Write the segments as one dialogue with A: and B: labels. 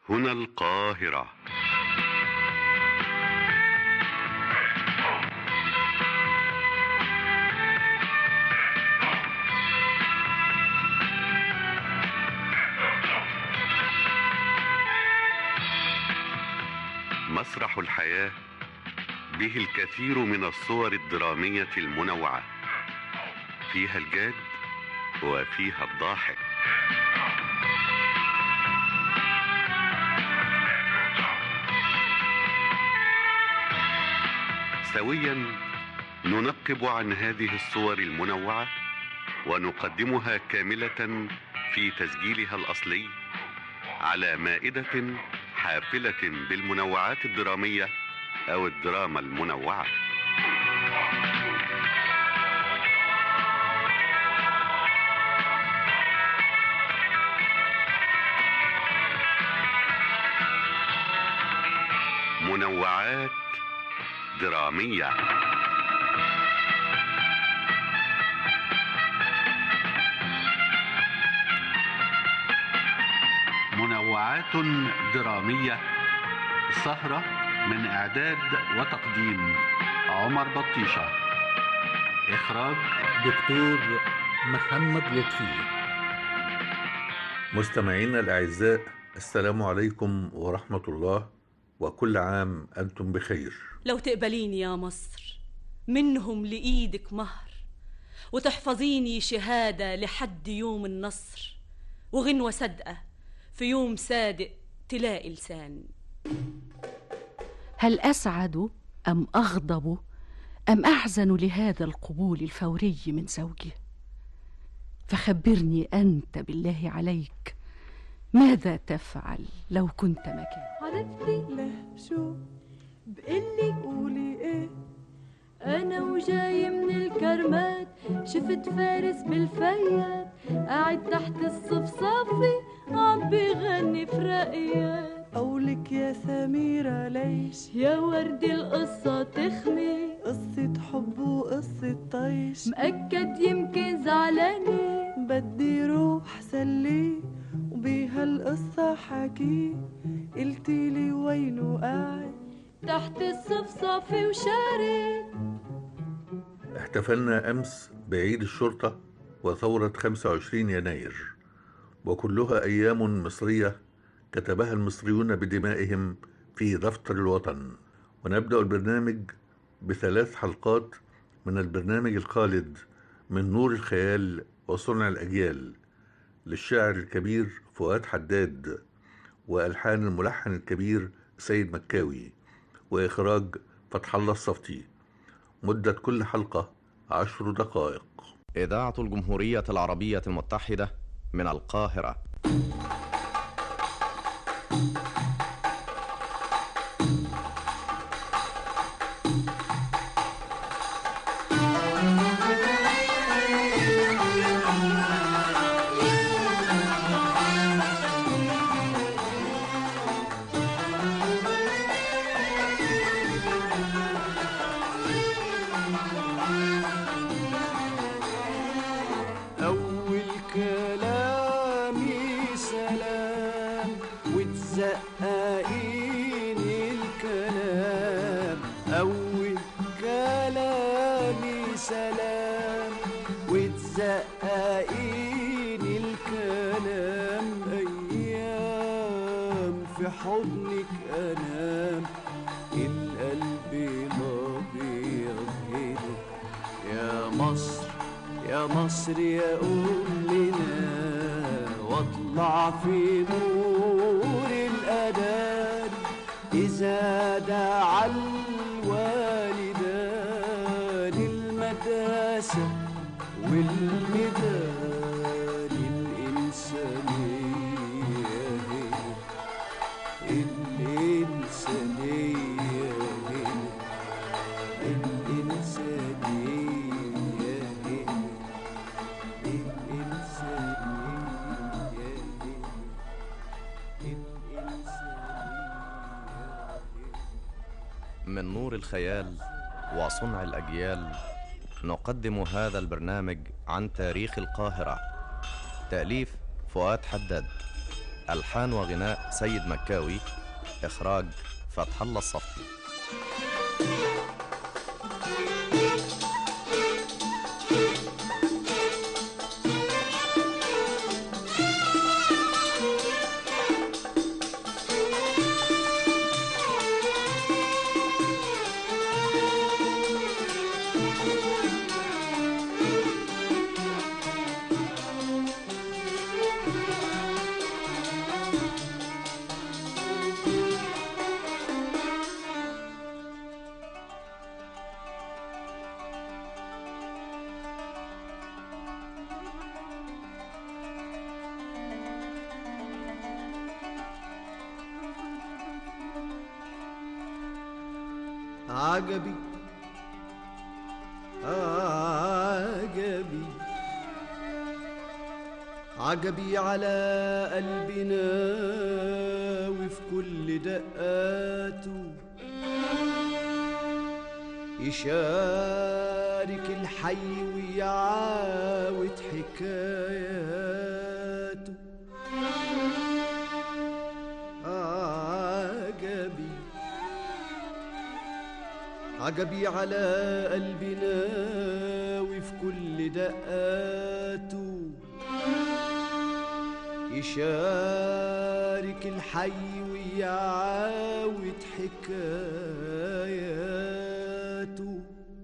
A: هنا القاهرة مسرح الحياة به الكثير من الصور الدرامية المنوعة فيها الجاد وفيها الضاحك سويا ننقب عن هذه الصور المنوعة ونقدمها كاملة في تسجيلها الأصلي على مائدة حافلة بالمنوعات الدرامية أو الدراما المنوعة منوعات درامية منوعات درامية سهرة من إعداد وتقديم عمر بطيشة إخراج
B: دكتور محمد لطفي
C: مستمعينا الأعزاء السلام عليكم ورحمة الله وكل عام أنتم بخير
D: لو تقبليني يا مصر منهم لإيدك مهر وتحفظيني شهادة لحد يوم النصر وغنوة صدقة في يوم صادق تلاقي لسان
E: هل أسعد أم أغضب أم أحزن لهذا القبول الفوري من زوجي فخبرني أنت بالله عليك ماذا تفعل لو كنت مكان
F: عرفتي له شو بقلي قولي ايه انا وجاي من الكرمات شفت فارس بالفيات قاعد تحت الصفصافي عم بيغني في رقيات قولك يا سميرة ليش يا ورد القصة تخمي قصة حب وقصة طيش مأكد يمكن زعلانة بدي روح سلي وبهالقصة حكي قلتيلي وينه قاعد تحت الصفصافي وشارد
C: احتفلنا أمس بعيد الشرطة وثورة 25 يناير وكلها أيام مصرية كتبها المصريون بدمائهم في دفتر الوطن ونبدأ البرنامج بثلاث حلقات من البرنامج الخالد من نور الخيال وصنع الأجيال للشاعر الكبير فؤاد حداد وألحان الملحن الكبير سيد مكاوي وإخراج فتح الله الصفتي مدة كل حلقة عشر دقائق
G: إذاعة الجمهورية العربية المتحدة من القاهرة
H: أول كلامي سلام وتزققين الكلام أول كلامي سلام وتزققين الكلام أيام في حضنك أنام القلب الأبيض هنا يا مصر يا مصر يا أمنا واطلع في نور الأذان إذا دعا الوالدان المدرسة والميدان الإنسانية هنا الإنسانية هنا الإنسانية هنا
G: من نور الخيال وصنع الأجيال نقدم هذا البرنامج عن تاريخ القاهرة تأليف فؤاد حداد ألحان وغناء سيد مكاوي إخراج فتح الله الصفتي
H: عجبي عجبي عجبي على قلبنا وفي كل دقاته يشارك الحي ويعاود حكاياته عجبي عجبي على قلبنا وفي كل دقاته يشارك الحي ويعاود حكاياته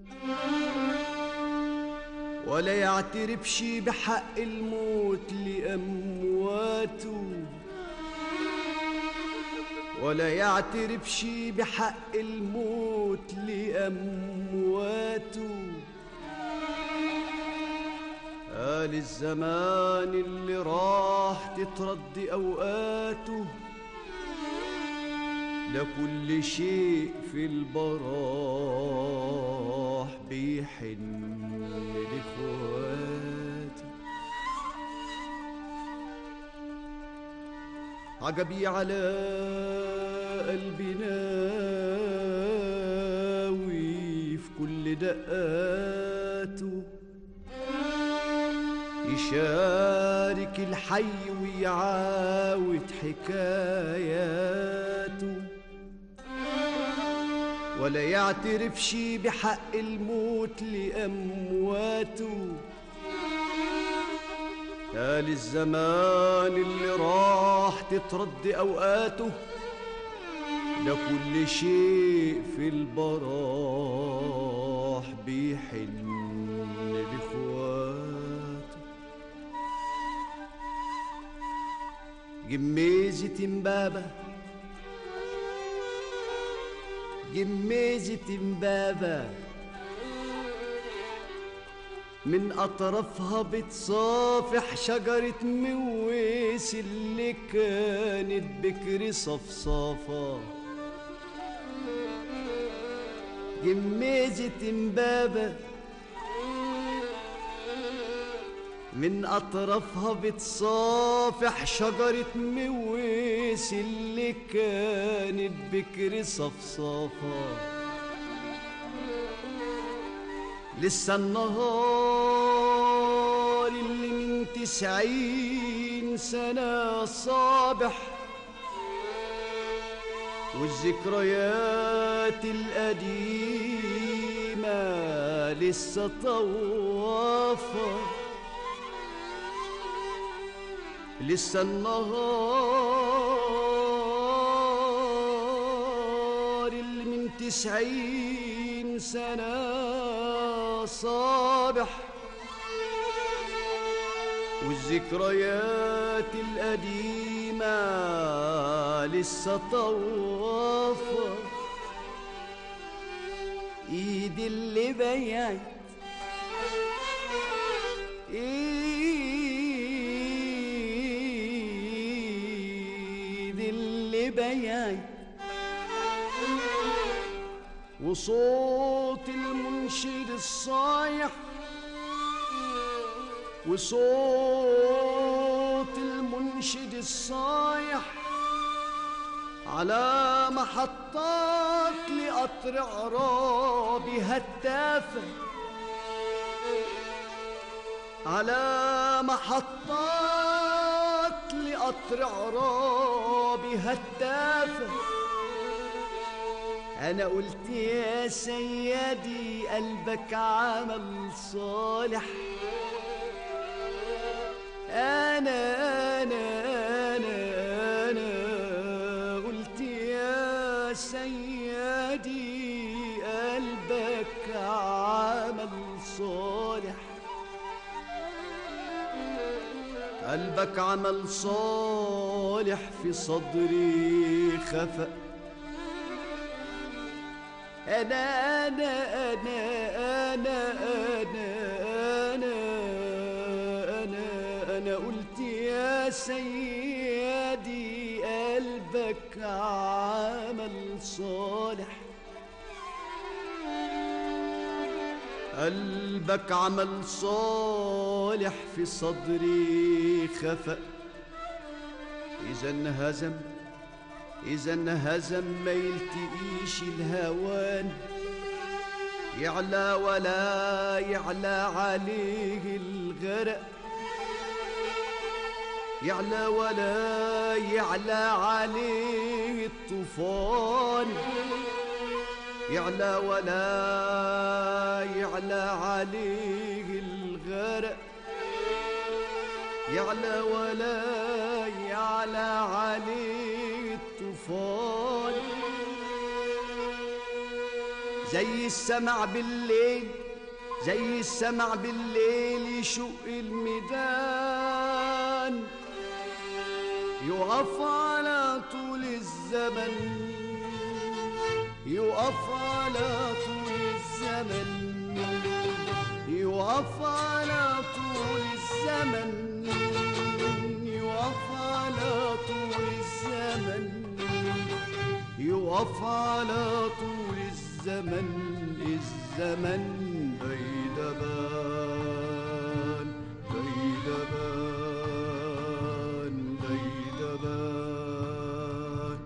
H: ولا يعترفش بحق الموت لأمواته ولا يعترفش بحق الموت لأمواته قال الزمان اللي راح تترد أوقاته لكل شيء في البراح بيحن لإخواته عجبي على قلبنا وفي كل دقاته يشارك الحي ويعاود حكاياته ولا يعترفش بحق الموت لأمواته قال الزمان اللي راح تترد أوقاته لكل شيء في البراح بيحن لإخواته جميزة مبابة جميزة مبابة من أطرافها بتصافح شجرة مويس اللي كانت بكر صفصافة جميزة مبابة من أطرافها بتصافح شجرة مويس اللي كانت بكر صفصافة لسه النهار اللي من تسعين سنة صابح والذكريات القديمة لسه طوافة لسه النهار اللي من تسعين سنة صابح والذكريات القديمة لسه طوافة ايد اللي بيعت ايد اللي بيعت وصوت المنشد الصايح وصوت المنشد الصايح على محطات لقطر عرابي هتافة على محطات لقطر لقطر عرابي هتافة أنا قلت يا سيدي قلبك عمل صالح أنا أنا أنا أنا قلت يا سيدي قلبك عمل صالح قلبك عمل صالح في صدري خفق أنا أنا أنا أنا أنا أنا أنا أنا قلت يا سيدي قلبك عمل صالح قلبك عمل صالح في صدري خفق إذا انهزم إذا انهزم ما يلتقيش الهوان يعلى ولا يعلى عليه الغرق يعلى ولا يعلى عليه الطوفان يعلى ولا يعلى عليه الغرق يعلى ولا يعلى عليه الطوفان زي السمع بالليل زي السمع بالليل يشق الميدان يقف على طول الزمن يقف على طول الزمن يقف على طول الزمن يقف على طول الزمن يقف على طول الزمن الزمن بيدبان بيدبان بيدبان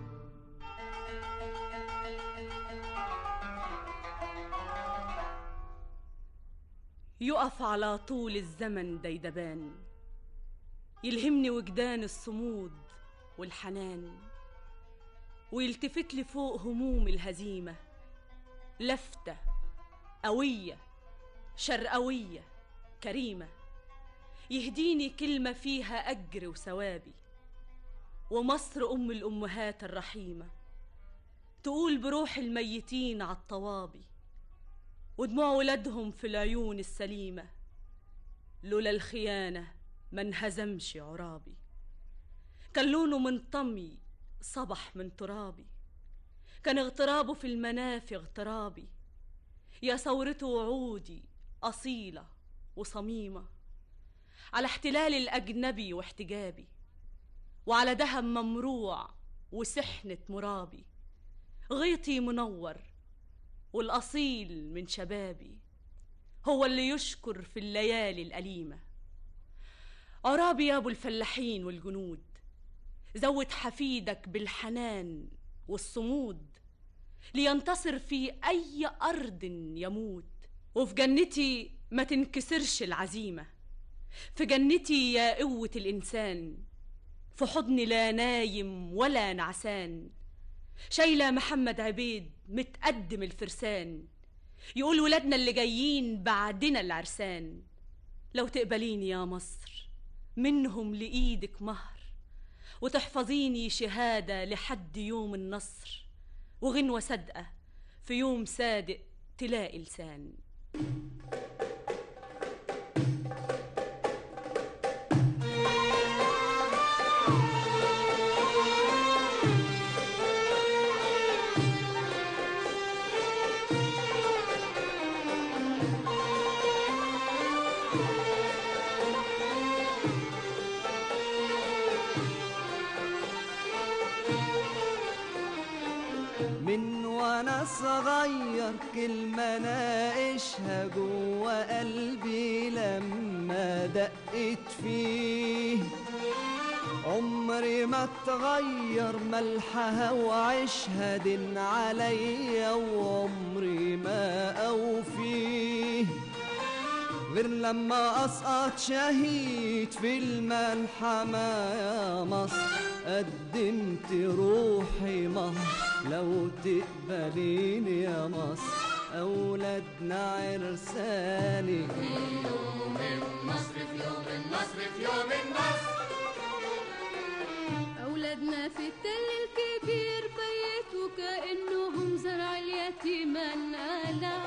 D: يقف على طول الزمن ديدبان يلهمني وجدان الصمود والحنان ويلتفت لي فوق هموم الهزيمة لفتة قوية شرقوية كريمة يهديني كلمة فيها أجر وثوابي ومصر أم الأمهات الرحيمة تقول بروح الميتين عالطوابي ودموع ولادهم في العيون السليمة لولا الخيانة ما انهزمش عرابي كان لونه من طمي صبح من ترابي كان اغترابه في المنافي اغترابي يا ثورته وعودي أصيلة وصميمة على احتلال الأجنبي واحتجابي وعلى دهب ممروع وسحنة مرابي غيطي منور والأصيل من شبابي هو اللي يشكر في الليالي الأليمة عرابي يا أبو الفلاحين والجنود زود حفيدك بالحنان والصمود لينتصر في أي أرض يموت وفي جنتي ما تنكسرش العزيمة في جنتي يا قوة الإنسان في حضني لا نايم ولا نعسان شايلة محمد عبيد متقدم الفرسان يقول ولادنا اللي جايين بعدنا العرسان لو تقبليني يا مصر منهم لإيدك مهر وتحفظيني شهادة لحد يوم النصر وغنوة صادقة في يوم صادق تلاقي لسان
H: من وانا صغير كلمة ناقشها جوا قلبي لما دقت فيه عمري ما اتغير ملحها وعيشها دن عليا وعمري ما اوفيه غير لما أسقط شهيد في الملحمة يا مصر قدمت روحي مهر لو تقبليني يا مصر أولادنا عرساني
F: أولادنا في التل الكبير بيتوا كأنهم زرع اليتيمة نقلع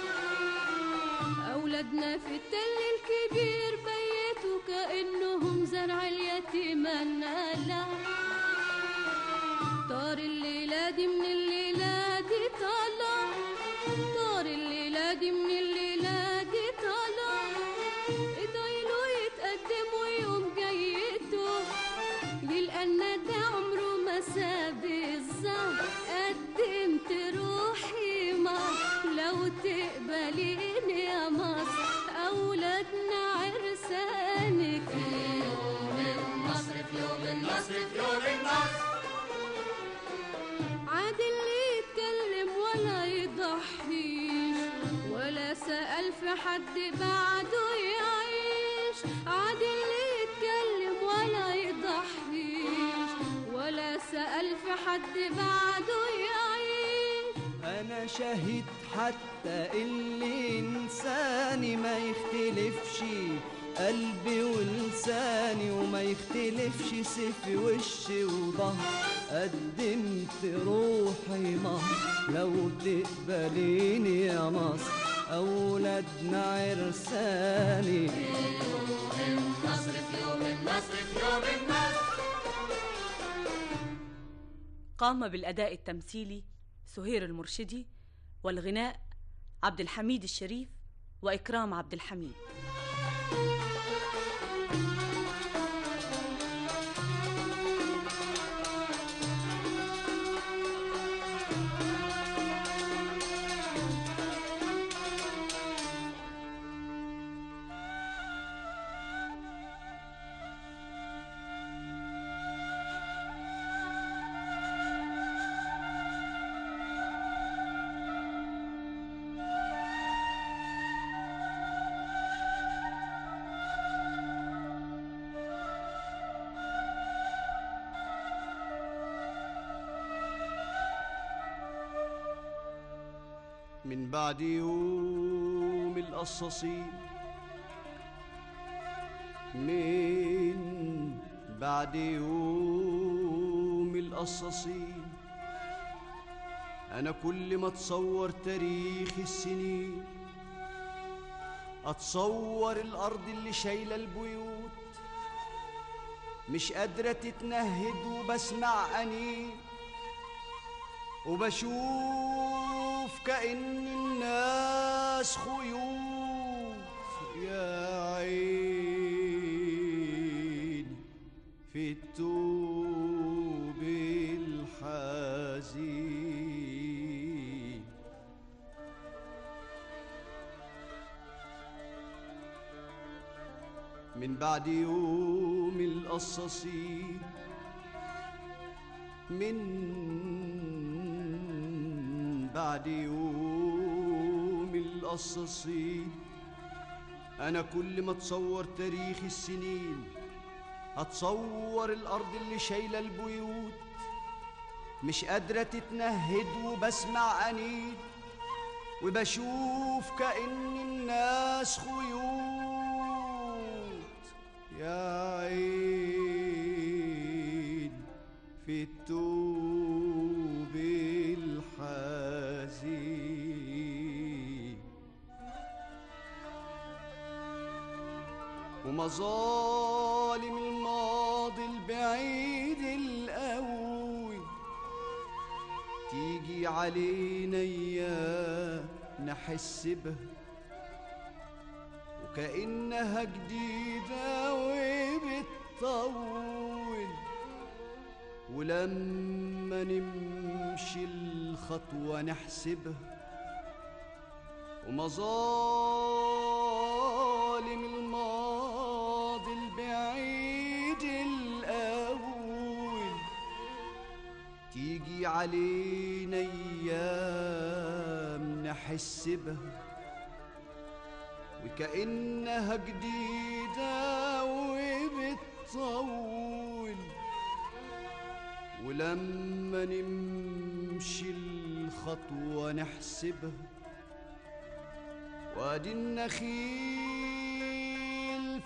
F: أولادنا في التل الكبير بيتوا كأنهم زرع اليتيمة نقلع طار الليلة دي من الليلة دي طلع طار الليلة دي من الليلة دي طلع ادعيله يتقدم ويوم جيته يلقى الندى عمره ما ساب الزهر قدمت روحي ما لو تقبليني يا مصر أولادنا عرسانك في يوم النصر في يوم النصر في يوم النصر عاد اللي يتكلم ولا يضحيش ولا سأل في حد بعده يعيش عاد اللي يتكلم ولا يضحيش ولا سأل في حد بعده يعيش
H: أنا شهيد حتى اللي إنساني ما يختلفش قلبي ولساني وما يختلفش سيفي وشي وظهر قدمت روحي مهر لو تقبليني يا مصر أولادنا عرساني
D: قام بالأداء التمثيلي سهير المرشدي والغناء عبد الحميد الشريف وإكرام عبد الحميد
H: من بعد يوم القصاصين من بعد يوم القصاصين أنا كل ما أتصور تاريخ السنين أتصور الأرض اللي شايلة البيوت مش قادرة تتنهد وبسمع أنين وبشوف كأن الناس خيوط يا عين في التوب الحزين من بعد يوم القصاصين من بعد يوم القصاصين أنا كل ما أتصور تاريخ السنين أتصور الأرض اللي شايلة البيوت مش قادرة تتنهد وبسمع أنين وبشوف كأن الناس خيوط يا عين في التوب الحزين ومظالم الماضي البعيد القوي تيجي علينا اياه نحس بها وكأنها جديدة وبتطول ولما نمشي الخطوة نحسبها ومظالم الماضي البعيد الأول تيجي علينا أيام نحس بها وكأنها جديدة وبتطول ولما نمشي الخطوة نحسبها وادي النخيل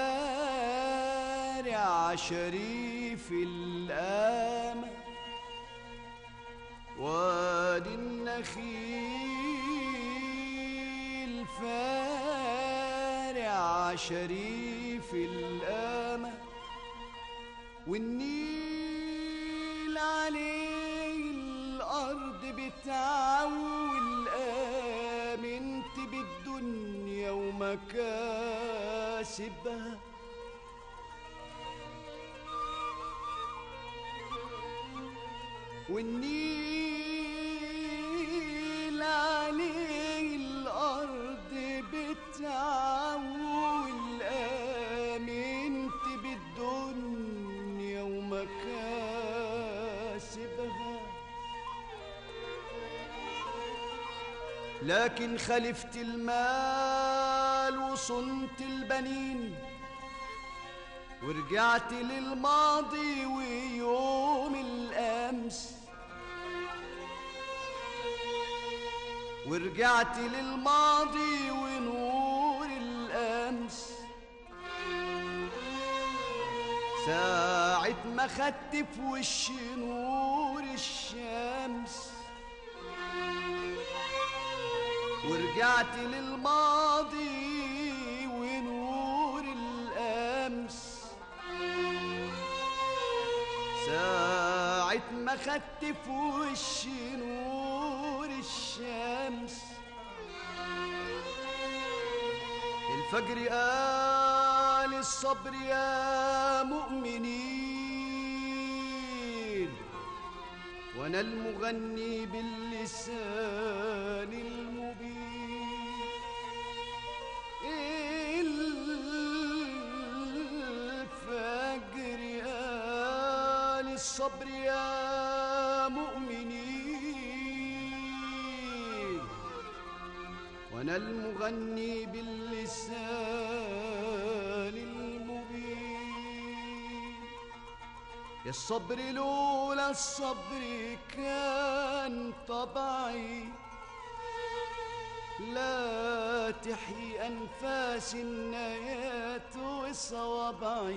H: فارع شريف القامة وادي النخيل فارع شريف القامة والنيل عليه الأرض بتعول آمنت بالدنيا ومكاسبها والنيل عليه الأرض بتعول آمنت بالدنيا ومكاسبها لكن خلفت المال وصنت البنين ورجعت للماضي ويوم الأمس ورجعت للماضي ونور الأمس ساعة ما خدت في وش نور الشمس ورجعت للماضي ونور الأمس ساعة ما خدت في وش نور الشمس الفجر قال الصبر يا مؤمنين وانا المغني باللسان المبين الفجر قال الصبر يا مؤمنين وانا المغني باللسان المبين يا الصبر لولا الصبر كان طبعي لا تحيي أنفاس النيات وصوابعي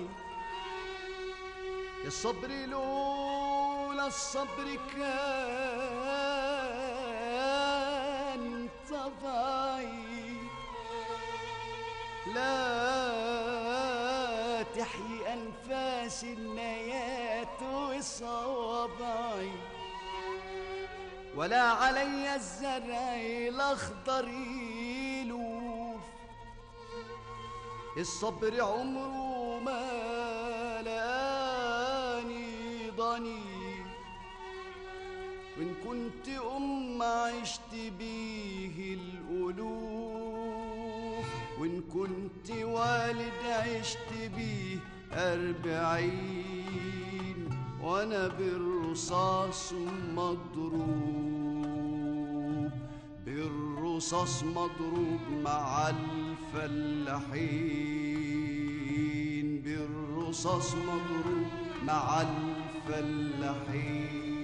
H: يا الصبر لولا الصبر كان طبعي لا تحيي أنفاس النيات وصوابعي ولا علي الزرع الأخضر يلوف الصبر عمره ما لاني ضني وإن كنت أم عشت بيه الألوف وإن كنت والد عشت بيه أربعين وأنا بالرصاص مضروب بالرصاص مضروب مع الفلاحين بالرصاص مضروب مع الفلاحين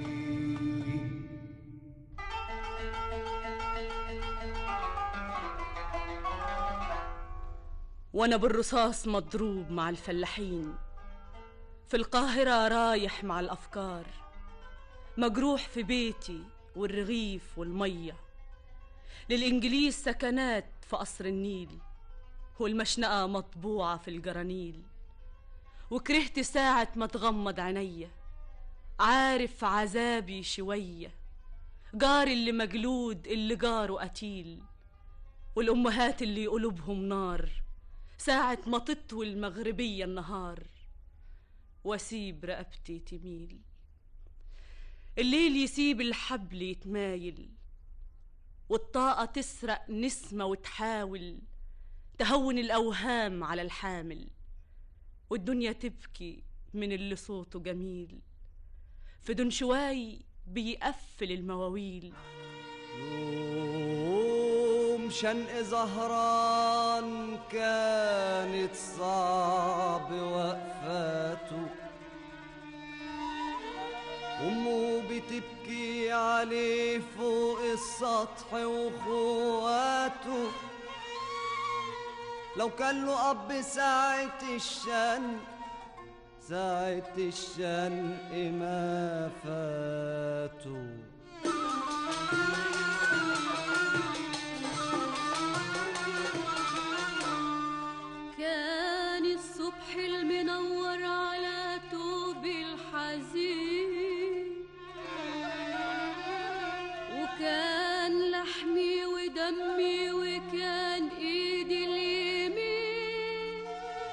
D: وانا بالرصاص مضروب مع الفلاحين في القاهرة رايح مع الأفكار مجروح في بيتي والرغيف والمية للإنجليز سكنات في قصر النيل والمشنقة مطبوعة في الجرانيل وكرهت ساعة ما تغمض عينيا عارف عذابي شوية جاري اللي مجلود اللي جاره قتيل والأمهات اللي قلوبهم نار ساعة ما تطوي المغربية النهار واسيب رقبتي تميل الليل يسيب الحبل يتمايل والطاقة تسرق نسمة وتحاول تهون الأوهام على الحامل والدنيا تبكي من اللي صوته جميل في دنشواي بيقفل المواويل
H: يوم وبشنق زهران كانت صعب وقفاته أمه بتبكي عليه فوق السطح وخواته لو كان له أب ساعة الشن ساعة الشنق ما فاته
F: كان الصبح المنور على توب الحزين وكان لحمي ودمي وكان ايدي اليمين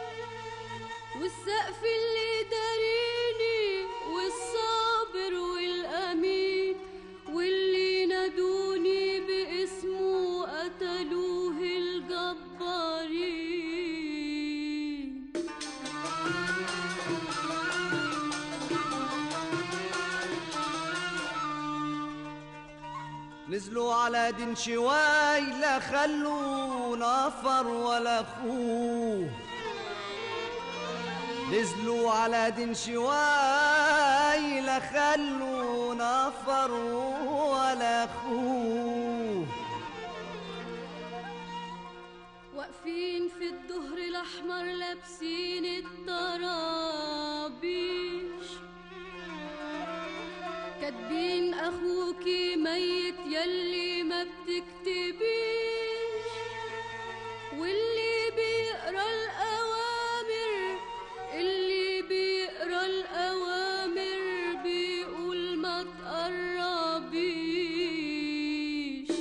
F: والسقف اللي داريني والصابر والامين واللي نادوني باسمه قتلوه الجبارين
H: نزلوا على دين شواي لا خلوا نفر ولا خوه نزلوا على دين شواي لا خلوا نفر ولا خوه
F: واقفين في الظهر الاحمر لابسين الطرابيش كاتبين اخوكي ميت يلي ما بتكتبيش واللي بيقرا الاوامر اللي بيقرا الاوامر بيقول ما تقربيش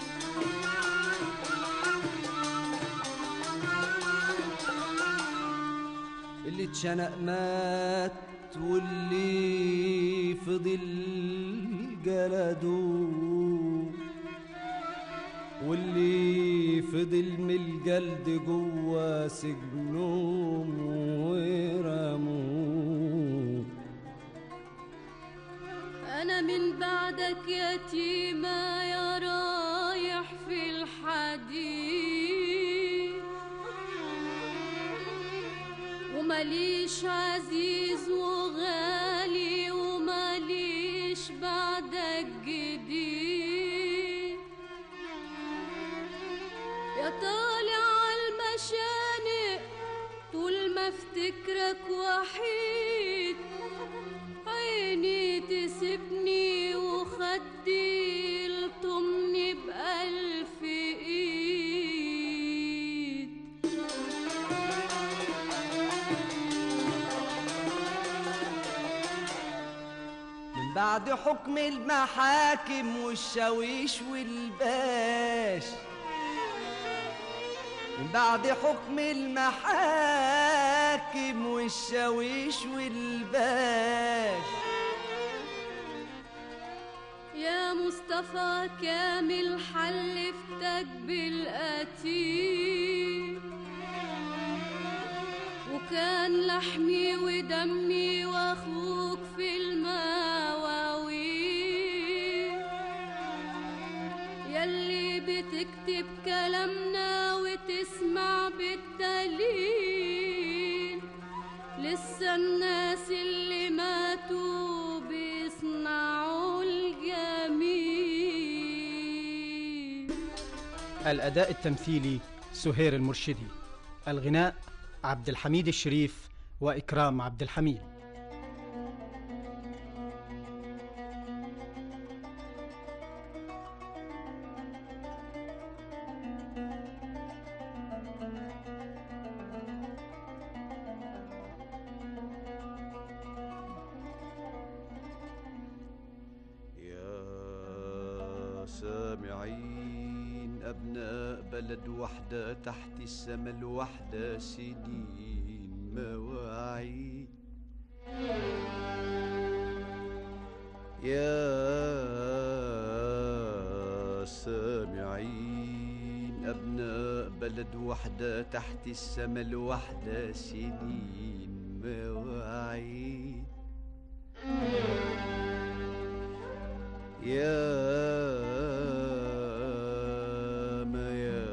H: اللي اتشنق مات واللي فضل جلده واللي فضل من الجلد جوا سجنهم ورموه
F: أنا من بعدك يتيمة يا رايح في الحديد ومليش عزيز وغالي ومليش بعدك جديد يا طالع المشانق طول ما افتكرك وحيد عيني تسيبني وخدي يلطمني بألف ايد
H: من بعد حكم المحاكم والشاويش والباش من بعد حكم المحاكم والشاويش والباش
F: يا مصطفى كامل حلفتك بالقتيل وكان لحمي ودمي واخوك في المواويل يلي بتكتب كلامنا وتسمع بالدليل لسه الناس اللي ماتوا بيصنعوا الجميل
I: الأداء التمثيلي سهير المرشدي الغناء عبد الحميد الشريف وإكرام عبد الحميد
H: يا سامعين أبناء بلد وحدة تحت السما الوحدة سنين مواعيد يا سامعين أبناء بلد وحدة تحت السما الوحدة سنين مواعيد يا ما يا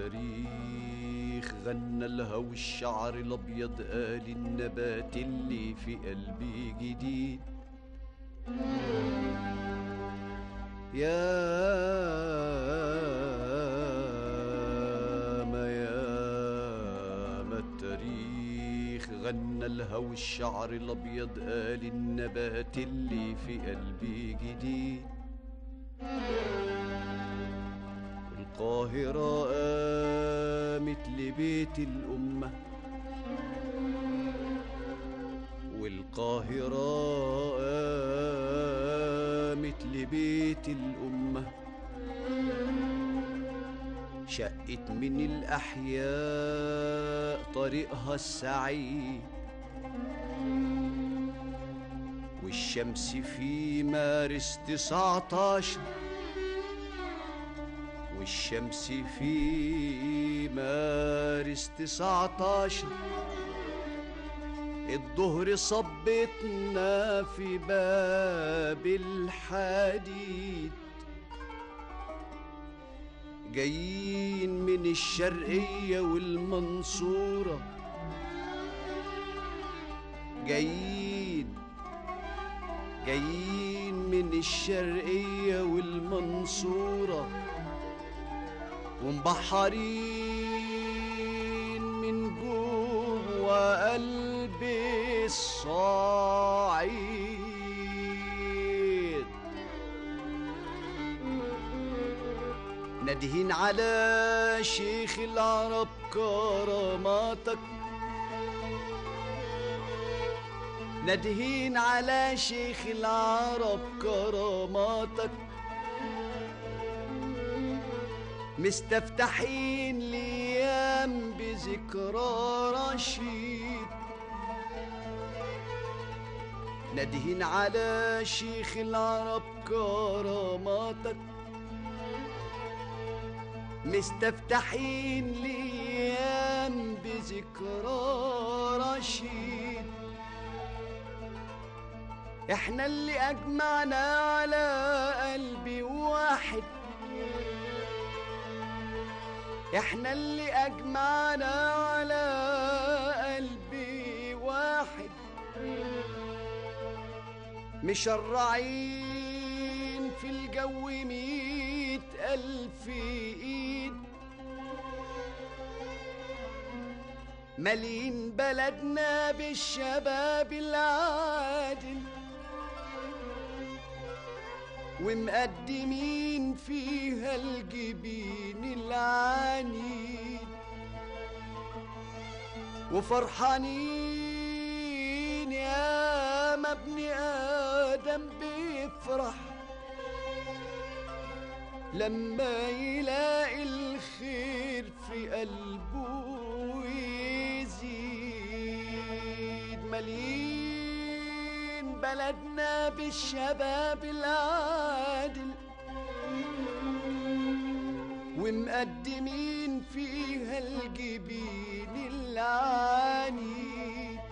H: التاريخ غنى الهوى الشعر الابيض قال النبات اللي في قلبي جديد يا ما يا ما التاريخ غنى الهوى الشعر الابيض قال النبات اللي في قلبي جديد القاهرة قامت لبيت الأمة والقاهرة قامت لبيت الأمة شقت من الأحياء طريقها السعيد والشمس في مارس تسعتاشر والشمس في مارس تسعتاشر الظهر صبتنا في باب الحديد جايين من الشرقية والمنصورة جايين جايين من الشرقية والمنصورة ومبحرين من جوه قلب الصعيد نادهين على شيخ العرب كراماتك نادهين على شيخ العرب كراماتك مستفتحين ليام بذكرى رشيد نادهين على شيخ العرب كراماتك مستفتحين ليام بذكرى رشيد احنا اللي اجمعنا على قلب واحد احنا اللي اجمعنا على قلب واحد مشرعين في الجو مية ألف إيد مالين بلدنا بالشباب العادل ومقدمين فيها الجبين العنيد وفرحانين يا ما ابن آدم بيفرح لما يلاقي الخير في قلبه يزيد مليين بلدنا بالشباب العادل ومقدمين فيها الجبين العنيد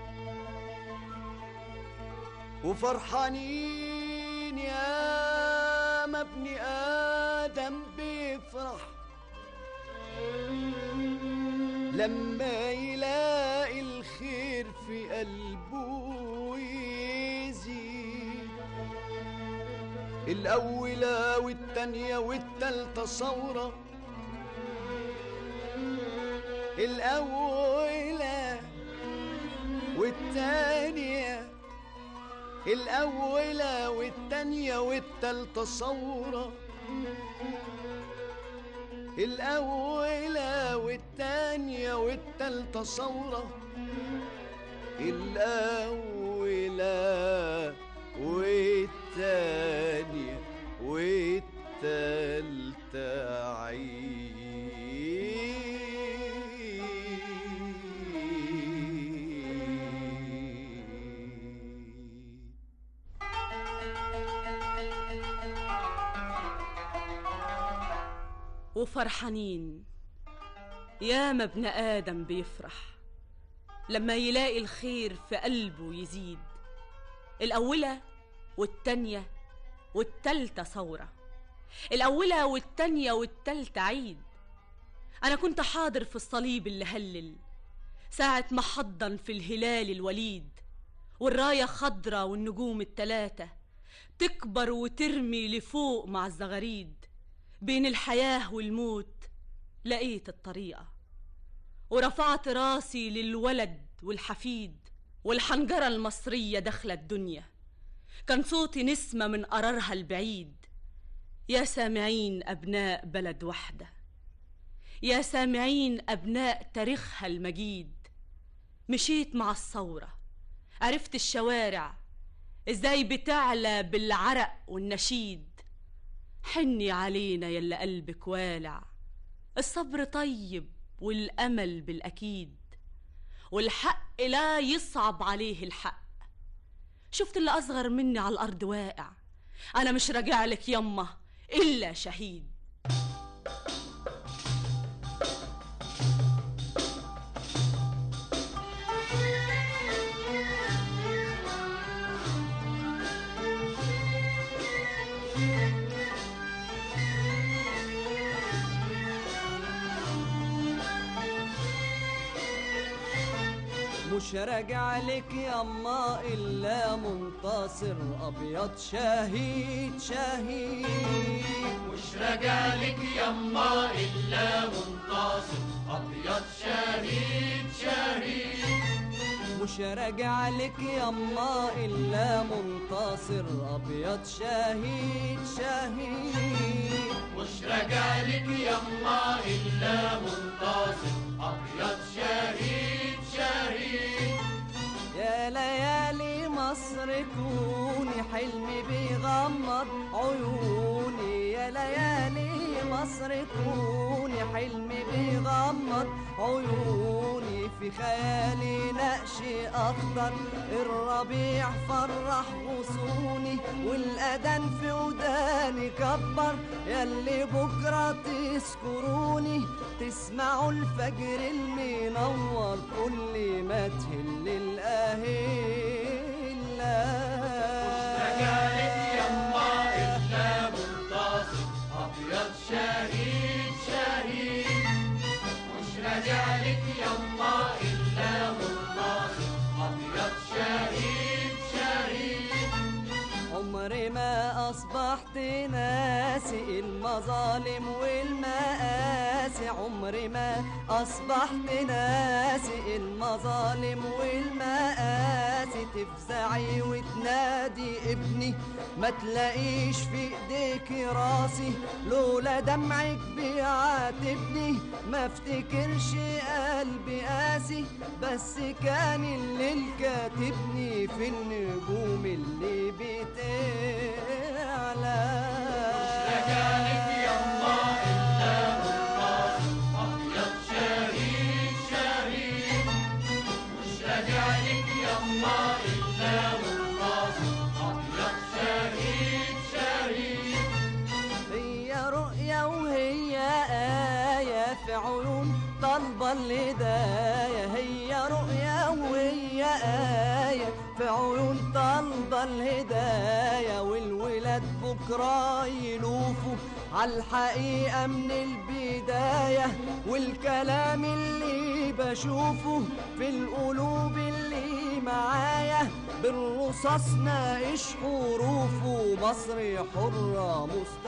H: وفرحانين يا ما ابن آدم بيفرح لما يلاقي الخير في قلبه يزيد الأولى والتانية والتالتة ثورة الأولى والتانية الأولى والتانية والتالتة ثورة الأولى والتانية والتالتة ثورة الأولى والتانية والتالتة عيد
D: وفرحانين ياما ابن آدم بيفرح لما يلاقي الخير في قلبه يزيد الأولى والتانية والتالتة ثورة الأولى والتانية والتالتة عيد أنا كنت حاضر في الصليب اللي هلل ساعة ما حضن في الهلال الوليد والراية خضرة والنجوم التلاتة تكبر وترمي لفوق مع الزغاريد بين الحياة والموت لقيت الطريقة ورفعت راسي للولد والحفيد والحنجرة المصرية داخلة الدنيا كان صوتي نسمة من قرارها البعيد يا سامعين أبناء بلد وحدة يا سامعين أبناء تاريخها المجيد مشيت مع الثورة عرفت الشوارع ازاي بتعلى بالعرق والنشيد حني علينا يلا قلبك والع الصبر طيب والأمل بالأكيد والحق لا يصعب عليه الحق شفت اللي أصغر مني على الأرض واقع أنا مش راجع لك يمه إلا شهيد
H: مش راجع لك يما الا منتصر ابيض شهيد شهيد
J: مش راجع لك يما إلا منتصر أبيض شهيد شهيد
H: مش راجع لك يما الا منتصر ابيض شهيد شهيد
J: مش راجع لك يما إلا منتصر أبيض شهيد شهيد
H: يا ليالي مصر كوني حلمي بيغمض عيوني يا ليالي مصر كوني حلمي بيغمض عيوني في خيالي نقش أخضر الربيع فرح غصوني والأذان في وداني كبر ياللي بكرة تذكروني تسمعوا الفجر المنور كل ما تهل
J: رجالك يما
H: الأهلة
J: إلا منتصر أبيض شهيد شهيد مش راجعلك يما إلا منتصر أبيض شهيد شهيد
H: عمري ما أصبحت ناسي المظالم والمآسي عمري ما أصبحت ناسي المظالم والمآسي تفزعي وتنادي ابني ما تلاقيش في ايديك راسي لولا دمعك بيعاتبني ما افتكرش قلبي قاسي بس كان الليل كاتبني في النجوم اللي بتعلى
J: رجالك يما إلا منتصر أبيض شهيد شهيد مش راجعلك يما إلا منتصر أبيض شهيد شهيد
H: هي رؤية وهي آية في عيون طلبة الهداية هي رؤية وهي آية في عيون طلبة الهداية والولاد بكرة يلوفوا عالحقيقة من البداية والكلام اللي بشوفه في القلوب اللي معايا بالرصاص ناقش حروفه مصر حرة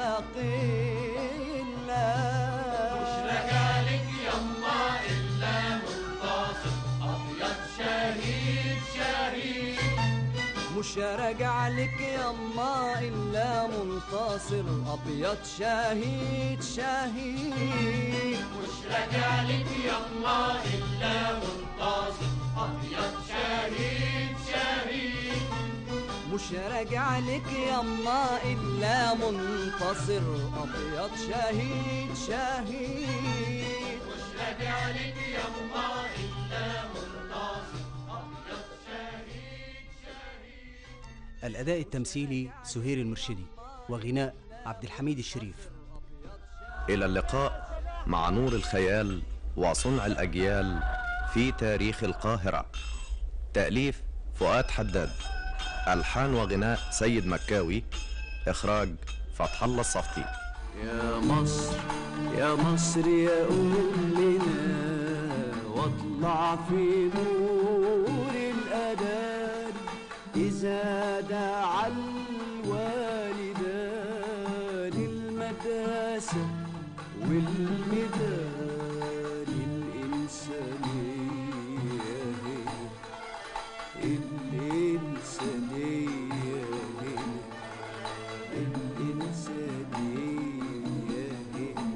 H: مستقلة
J: مش راجعلك يما إلا منتصر أبيض شهيد شهيد
H: مش راجع لك يما إلا منتصر أبيض شهيد شهيد
J: مش راجعلك يما إلا منتصر أبيض شهيد شهيد
H: مش راجع لك يما إلا منتصر أبيض شهيد شهيد
J: مش راجعلك يما إلا منتصر أبيض شهيد شهيد
I: الأداء التمثيلي سهير المرشدي وغناء عبد الحميد الشريف
G: إلى اللقاء مع نور الخيال وصنع الأجيال في تاريخ القاهرة تأليف فؤاد حداد ألحان وغناء سيد مكاوي إخراج فتح الله الصفتي
H: يا مصر يا مصر يا أمنا واطلع في نور الأذان إذا دعا الوالدان المداسة والميدان الإنسانية هنا الإنسانية هنا الإنسانية هنا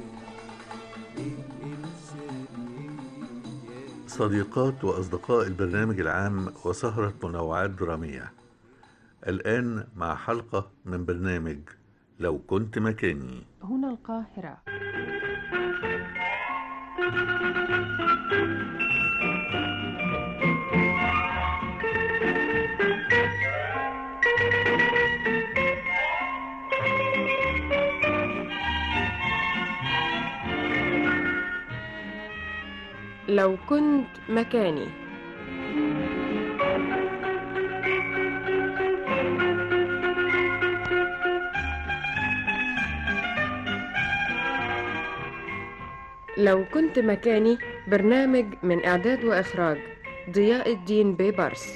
H: الإنسانية
C: صديقات وأصدقاء البرنامج العام وسهرة منوعات درامية الآن مع حلقة من برنامج لو كنت مكاني
K: هنا القاهرة
L: لو كنت مكاني لو كنت مكاني برنامج من إعداد وإخراج ضياء الدين بيبرس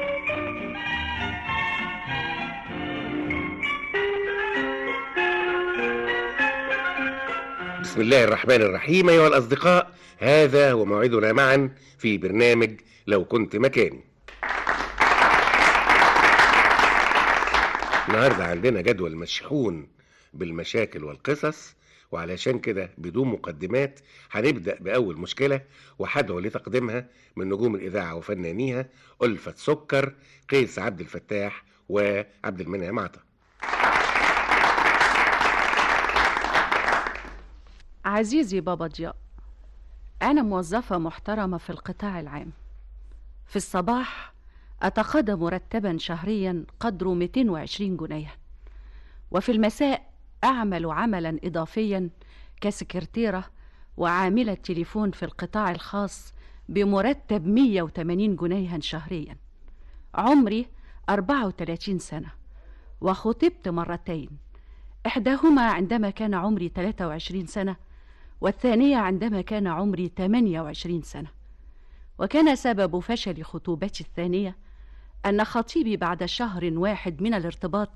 M: بسم الله الرحمن الرحيم أيها الأصدقاء هذا هو موعدنا معا في برنامج لو كنت مكاني النهاردة عندنا جدول مشحون بالمشاكل والقصص وعلشان كده بدون مقدمات هنبدأ بأول مشكلة وهدعو لتقديمها من نجوم الإذاعة وفنانيها ألفة سكر قيس عبد الفتاح وعبد المنعم عطا
E: عزيزي بابا ضياء أنا موظفة محترمة في القطاع العام في الصباح أتقاضى مرتبا شهريا قدره 220 جنيه وفي المساء أعمل عملا إضافيا كسكرتيرة وعاملة تليفون في القطاع الخاص بمرتب 180 جنيها شهريا عمري 34 سنة وخطبت مرتين إحداهما عندما كان عمري 23 سنة والثانية عندما كان عمري 28 سنة وكان سبب فشل خطوبتي الثانية أن خطيبي بعد شهر واحد من الارتباط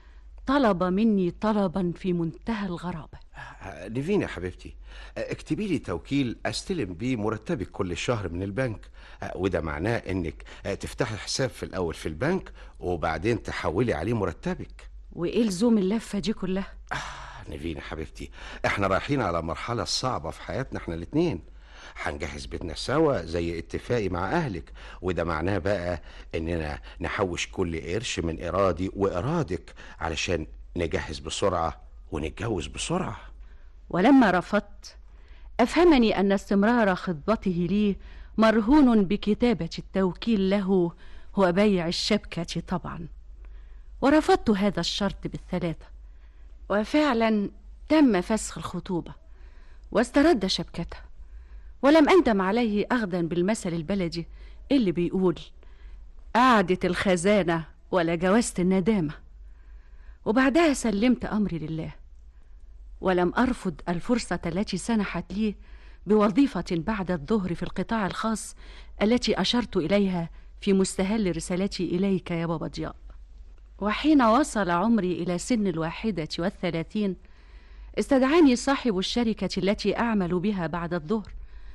E: طلب مني طلبا في منتهى الغرابة
N: نيفين يا حبيبتي اكتبي لي توكيل استلم بيه مرتبك كل شهر من البنك وده معناه انك تفتحي حساب في الاول في البنك وبعدين تحولي عليه مرتبك
E: وإيه لزوم اللفة دي كلها
N: نيفين يا حبيبتي احنا رايحين على مرحلة صعبة في حياتنا احنا الاتنين هنجهز بيتنا سوا زي اتفاقي مع اهلك وده معناه بقى اننا نحوش كل قرش من ايرادي وايرادك علشان نجهز بسرعة ونتجوز بسرعة
E: ولما رفضت أفهمني أن استمرار خطبته لي مرهون بكتابة التوكيل له وبيع الشبكة طبعا ورفضت هذا الشرط بالثلاثة وفعلا تم فسخ الخطوبة واسترد شبكته ولم أندم عليه أخذا بالمثل البلدي اللي بيقول قعدة الخزانة ولا جوازة الندامة وبعدها سلمت أمري لله ولم أرفض الفرصة التي سنحت لي بوظيفة بعد الظهر في القطاع الخاص التي أشرت إليها في مستهل رسالتي إليك يا بابا ضياء وحين وصل عمري إلى سن الواحدة والثلاثين استدعاني صاحب الشركة التي أعمل بها بعد الظهر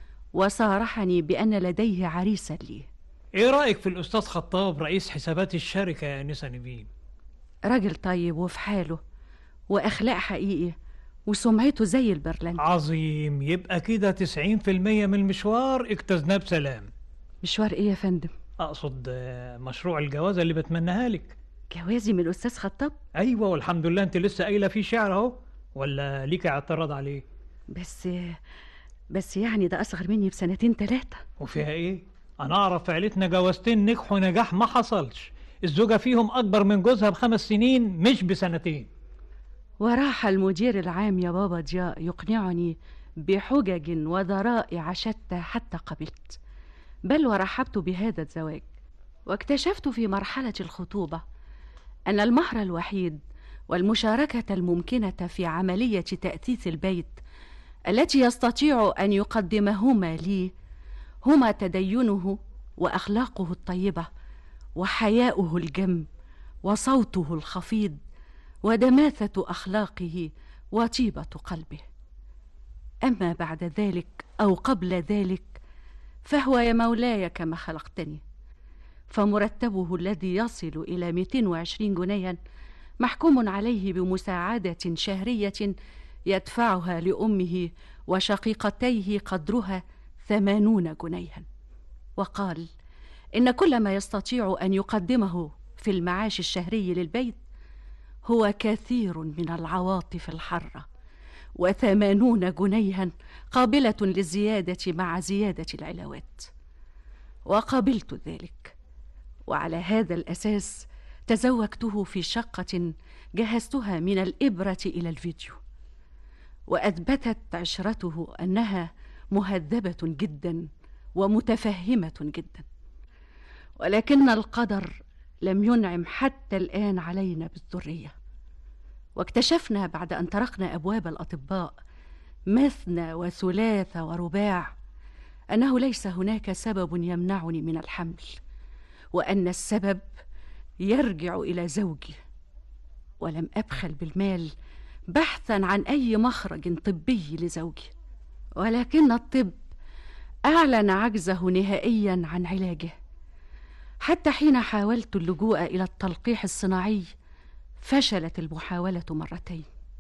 E: وصارحني بأن لديه عريسا لي
O: ايه رأيك في الأستاذ خطاب رئيس حسابات الشركة يا أنسة نبيل
E: راجل طيب وفي حاله وأخلاق حقيقي وسمعته زي البرلنت
O: عظيم يبقى كده تسعين في المية من المشوار اجتزناه بسلام
E: مشوار ايه يا فندم
O: أقصد آه، مشروع الجوازة اللي بتمناها لك
E: جوازي من الأستاذ خطاب
O: أيوة والحمد لله أنت لسه قايلة فيه شعر أهو ولا ليك اعتراض عليه
E: بس بس يعني ده أصغر مني بسنتين تلاتة
O: وفيها إيه؟ أنا أعرف في عيلتنا جوازتين نجحوا نجاح ما حصلش الزوجة فيهم أكبر من جوزها بخمس سنين مش بسنتين
E: وراح المدير العام يا بابا ضياء يقنعني بحجج وذرائع شتى حتى قبلت بل ورحبت بهذا الزواج واكتشفت في مرحلة الخطوبة أن المهر الوحيد والمشاركة الممكنة في عملية تأثيث البيت التي يستطيع ان يقدمهما لي هما تدينه واخلاقه الطيبه وحياؤه الجم وصوته الخفيض ودماثه اخلاقه وطيبه قلبه اما بعد ذلك او قبل ذلك فهو يا مولاي كما خلقتني فمرتبه الذي يصل الى 220 جنيها محكوم عليه بمساعده شهريه يدفعها لامه وشقيقتيه قدرها ثمانون جنيها وقال ان كل ما يستطيع ان يقدمه في المعاش الشهري للبيت هو كثير من العواطف الحره وثمانون جنيها قابله للزياده مع زياده العلاوات وقبلت ذلك وعلى هذا الاساس تزوجته في شقه جهزتها من الابره الى الفيديو واثبتت عشرته انها مهذبه جدا ومتفهمه جدا ولكن القدر لم ينعم حتى الان علينا بالذريه واكتشفنا بعد ان طرقنا ابواب الاطباء مثنى وثلاث ورباع انه ليس هناك سبب يمنعني من الحمل وان السبب يرجع الى زوجي ولم ابخل بالمال بحثا عن اي مخرج طبي لزوجي ولكن الطب اعلن عجزه نهائيا عن علاجه حتى حين حاولت اللجوء الى التلقيح الصناعي فشلت المحاوله مرتين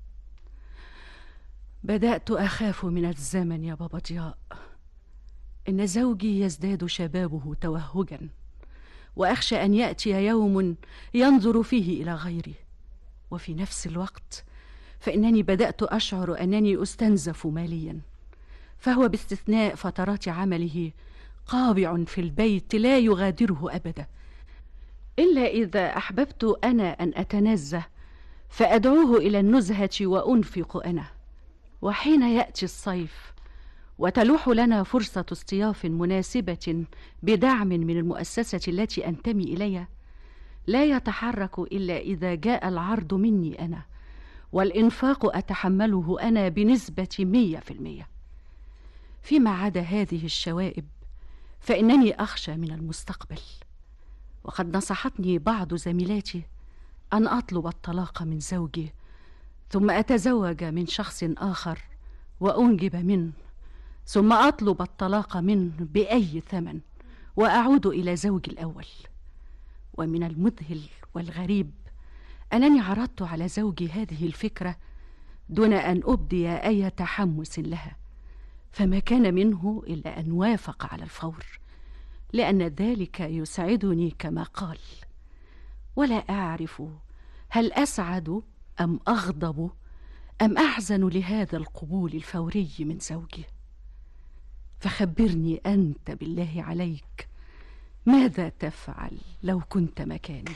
E: بدات اخاف من الزمن يا بابا ضياء ان زوجي يزداد شبابه توهجا واخشى ان ياتي يوم ينظر فيه الى غيري وفي نفس الوقت فانني بدات اشعر انني استنزف ماليا فهو باستثناء فترات عمله قابع في البيت لا يغادره ابدا الا اذا احببت انا ان اتنزه فادعوه الى النزهه وانفق انا وحين ياتي الصيف وتلوح لنا فرصه اصطياف مناسبه بدعم من المؤسسه التي انتمي اليها لا يتحرك الا اذا جاء العرض مني انا والانفاق اتحمله انا بنسبه ميه في الميه فيما عدا هذه الشوائب فانني اخشى من المستقبل وقد نصحتني بعض زميلاتي ان اطلب الطلاق من زوجي ثم اتزوج من شخص اخر وانجب منه ثم اطلب الطلاق منه باي ثمن واعود الى زوجي الاول ومن المذهل والغريب انني عرضت على زوجي هذه الفكره دون ان ابدي اي تحمس لها فما كان منه الا ان وافق على الفور لان ذلك يسعدني كما قال ولا اعرف هل اسعد ام اغضب ام احزن لهذا القبول الفوري من زوجي فخبرني انت بالله عليك ماذا تفعل لو كنت مكاني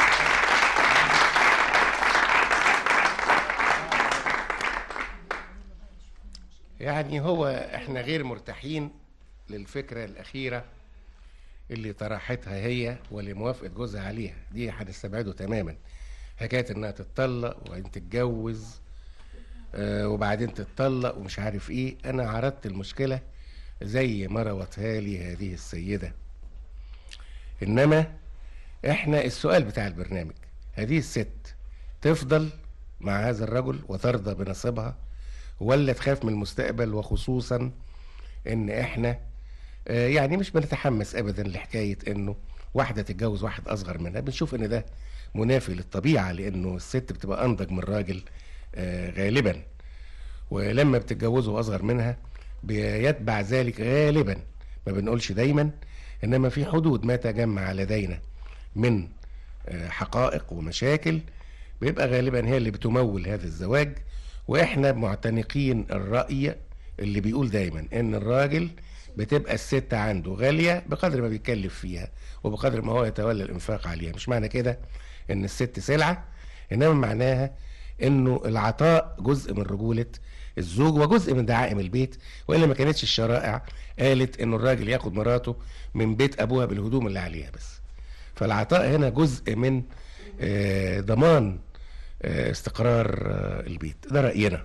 M: يعني هو احنا غير مرتاحين للفكرة الأخيرة اللي طرحتها هي ولموافقة جوزها عليها دي هنستبعده تماما حكاية انها تتطلق وبعدين تتجوز آه وبعدين تتطلق ومش عارف ايه انا عرضت المشكلة زي ما روتها لي هذه السيدة انما احنا السؤال بتاع البرنامج هذه الست تفضل مع هذا الرجل وترضى بنصيبها ولا تخاف من المستقبل وخصوصا ان احنا آه، يعني مش بنتحمس ابدا لحكايه انه واحده تتجوز واحد اصغر منها بنشوف ان ده منافي للطبيعه لانه الست بتبقى انضج من الراجل آه، غالبا ولما بتتجوزه اصغر منها بيتبع ذلك غالبا ما بنقولش دايما انما في حدود ما تجمع لدينا من آه، حقائق ومشاكل بيبقى غالبا هي اللي بتمول هذا الزواج واحنا معتنقين الرأي اللي بيقول دايما ان الراجل بتبقى الست عنده غالية بقدر ما بيتكلف فيها وبقدر ما هو يتولى الانفاق عليها مش معنى كده ان الست سلعة انما معناها انه العطاء جزء من رجولة الزوج وجزء من دعائم البيت والا ما كانتش الشرائع قالت انه الراجل ياخد مراته من بيت ابوها بالهدوم اللي عليها بس فالعطاء هنا جزء من آه، ضمان آه، استقرار آه، البيت ده رأينا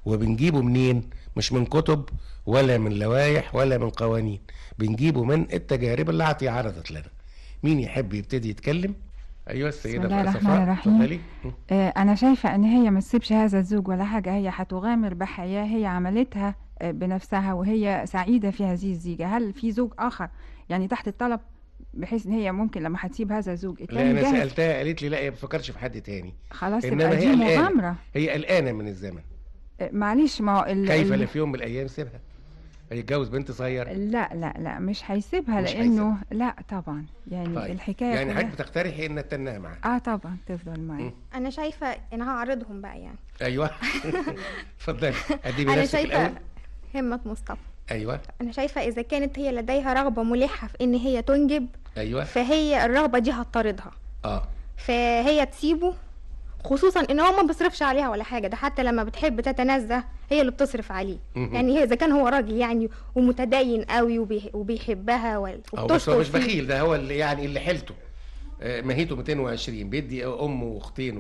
M: وبنجيبه منين مش من كتب ولا من لوائح ولا من قوانين بنجيبه من التجارب اللي عطي عرضت لنا مين يحب يبتدي يتكلم ايوه السيده
K: بسم الله
M: بقى
K: الرحمن
M: صفاء
K: الرحيم.
M: اتفضلي
K: آه، أنا شايفة إن هي ما تسيبش هذا الزوج ولا حاجة هي هتغامر بحياة هي عملتها آه، بنفسها وهي سعيدة في هذه الزيجة هل في زوج آخر يعني تحت الطلب بحيث إن هي ممكن لما هتسيب هذا الزوج
M: لا
K: التاني
M: انا
K: جاهز
M: سالتها قالت لي لا هي ما بتفكرش في حد تاني
K: خلاص
M: انما
K: تبقى
M: هي
K: دي
M: قلقانه
K: مغامرة
M: هي قلقانه من الزمن
K: آه، معلش ما هو ال-
M: كيف
K: ال-
M: لا في يوم من الايام سيبها هيتجوز بنت صغيره
K: لا لا لا مش هيسيبها
M: مش
K: لأنه لا طبعا يعني
M: طيب.
K: الحكاية
M: يعني
K: كلها-
M: حضرتك بتقترحي ان تتناها معاه
K: اه طبعا تفضل معي
P: انا شايفه ان هعرضهم بقى يعني
M: ايوه اتفضلي اديبي
P: انا
M: نفسك
P: شايفه
M: الاول
P: همة مصطفى
M: ايوه
P: انا شايفه اذا كانت هي لديها رغبه ملحه في ان هي تنجب
M: ايوه
P: فهي الرغبه دي هتطاردها
M: اه
P: فهي تسيبه خصوصا ان هو ما بيصرفش عليها ولا حاجه ده حتى لما بتحب تتنزه هي اللي بتصرف عليه
M: مهم.
P: يعني هي اذا كان هو راجل يعني ومتدين قوي وبي- وبيحبها وال-
M: أو بس هو
P: وبتشكر
M: مش
P: فيه.
M: بخيل ده هو اللي يعني اللي حيلته آه، ماهيته 220 بيدي امه واختينه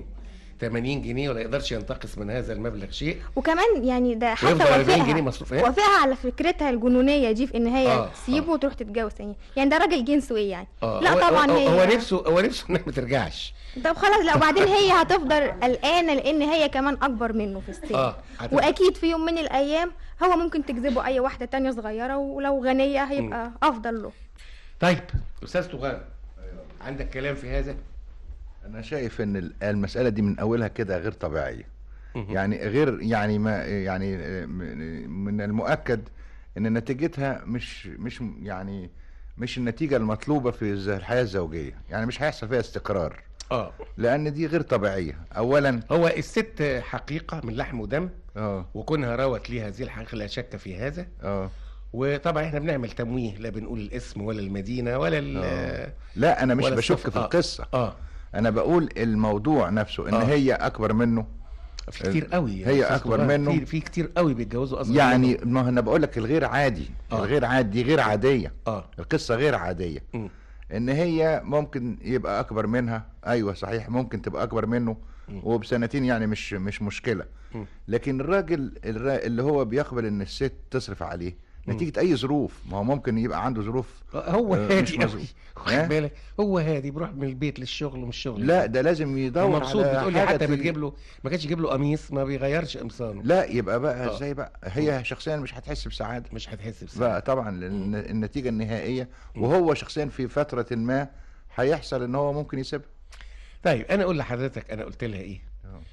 M: 80 جنيه ولا يقدرش ينتقص من هذا المبلغ شيء
P: وكمان يعني ده حتى
M: ويفضل 40
P: وافقها
M: جنيه مصروف ايه
P: وافقها على فكرتها الجنونيه دي في ان هي
M: آه،
P: تسيبه وتروح تتجوز تاني يعني ده راجل جنسه ايه يعني
M: اه
P: لا
M: هو-
P: طبعا
M: هو,
P: هي
M: هو نفسه هو نفسه انها ما ترجعش
P: طب خلاص لا وبعدين هي هتفضل قلقانه لان هي كمان اكبر منه في السن
M: اه هتبقى-
P: واكيد في يوم من الايام هو ممكن تجذبه اي واحده تانية صغيره ولو غنيه هيبقى افضل له
M: طيب استاذ طغان عندك كلام في هذا
Q: انا شايف ان ال- المساله دي من اولها كده غير طبيعيه يعني غير يعني ما يعني م- من المؤكد ان نتيجتها مش مش يعني مش النتيجه المطلوبه في الز- الحياه الزوجيه يعني مش هيحصل فيها استقرار
M: اه
Q: لان دي غير طبيعيه اولا
M: هو الست حقيقه من لحم ودم
Q: اه
M: وكونها روت لي هذه الحقيقه لا شك في هذا
Q: اه
M: وطبعا احنا بنعمل تمويه لا بنقول الاسم ولا المدينه ولا ال-
Q: آه. لا انا مش
M: ولا
Q: بشك
M: الصف-
Q: في
M: آه.
Q: القصه
M: اه
Q: انا بقول الموضوع نفسه ان
M: آه.
Q: هي اكبر منه
M: في كتير قوي يا
Q: هي
M: أستاذ
Q: اكبر
M: طغان.
Q: منه
M: في, في كتير قوي بيتجوزوا اصغر
Q: يعني
M: منه.
Q: ما انا بقول لك الغير عادي
M: آه.
Q: الغير عادي دي غير عاديه
M: اه
Q: القصه غير عاديه
M: م.
Q: ان هي ممكن يبقى اكبر منها ايوه صحيح ممكن تبقى اكبر منه وبسنتين يعني مش مش مشكله
M: م.
Q: لكن الراجل الرا- اللي هو بيقبل ان الست تصرف عليه
M: م.
Q: نتيجه اي ظروف ما هو ممكن يبقى عنده ظروف
M: هو
Q: آه، مش
M: هادي قوي
Q: مظبوط.
M: خد
Q: ها؟
M: بالك هو هادي بيروح من البيت للشغل ومن الشغل
Q: لا ده لازم يدور
M: مبسوط
Q: على
M: بتقول لي
Q: حاجة
M: حتى
Q: تيجي-
M: بتجيب له ما كانش يجيب له قميص ما بيغيرش قمصانه
Q: لا يبقى بقى
M: آه.
Q: ازاي بقى هي شخصيا مش هتحس بسعاده
M: مش هتحس بسعاده
Q: بقى طبعا لأن النتيجه النهائيه وهو شخصيا في فتره ما هيحصل ان هو ممكن يسيبها
M: طيب انا اقول لحضرتك انا قلت لها ايه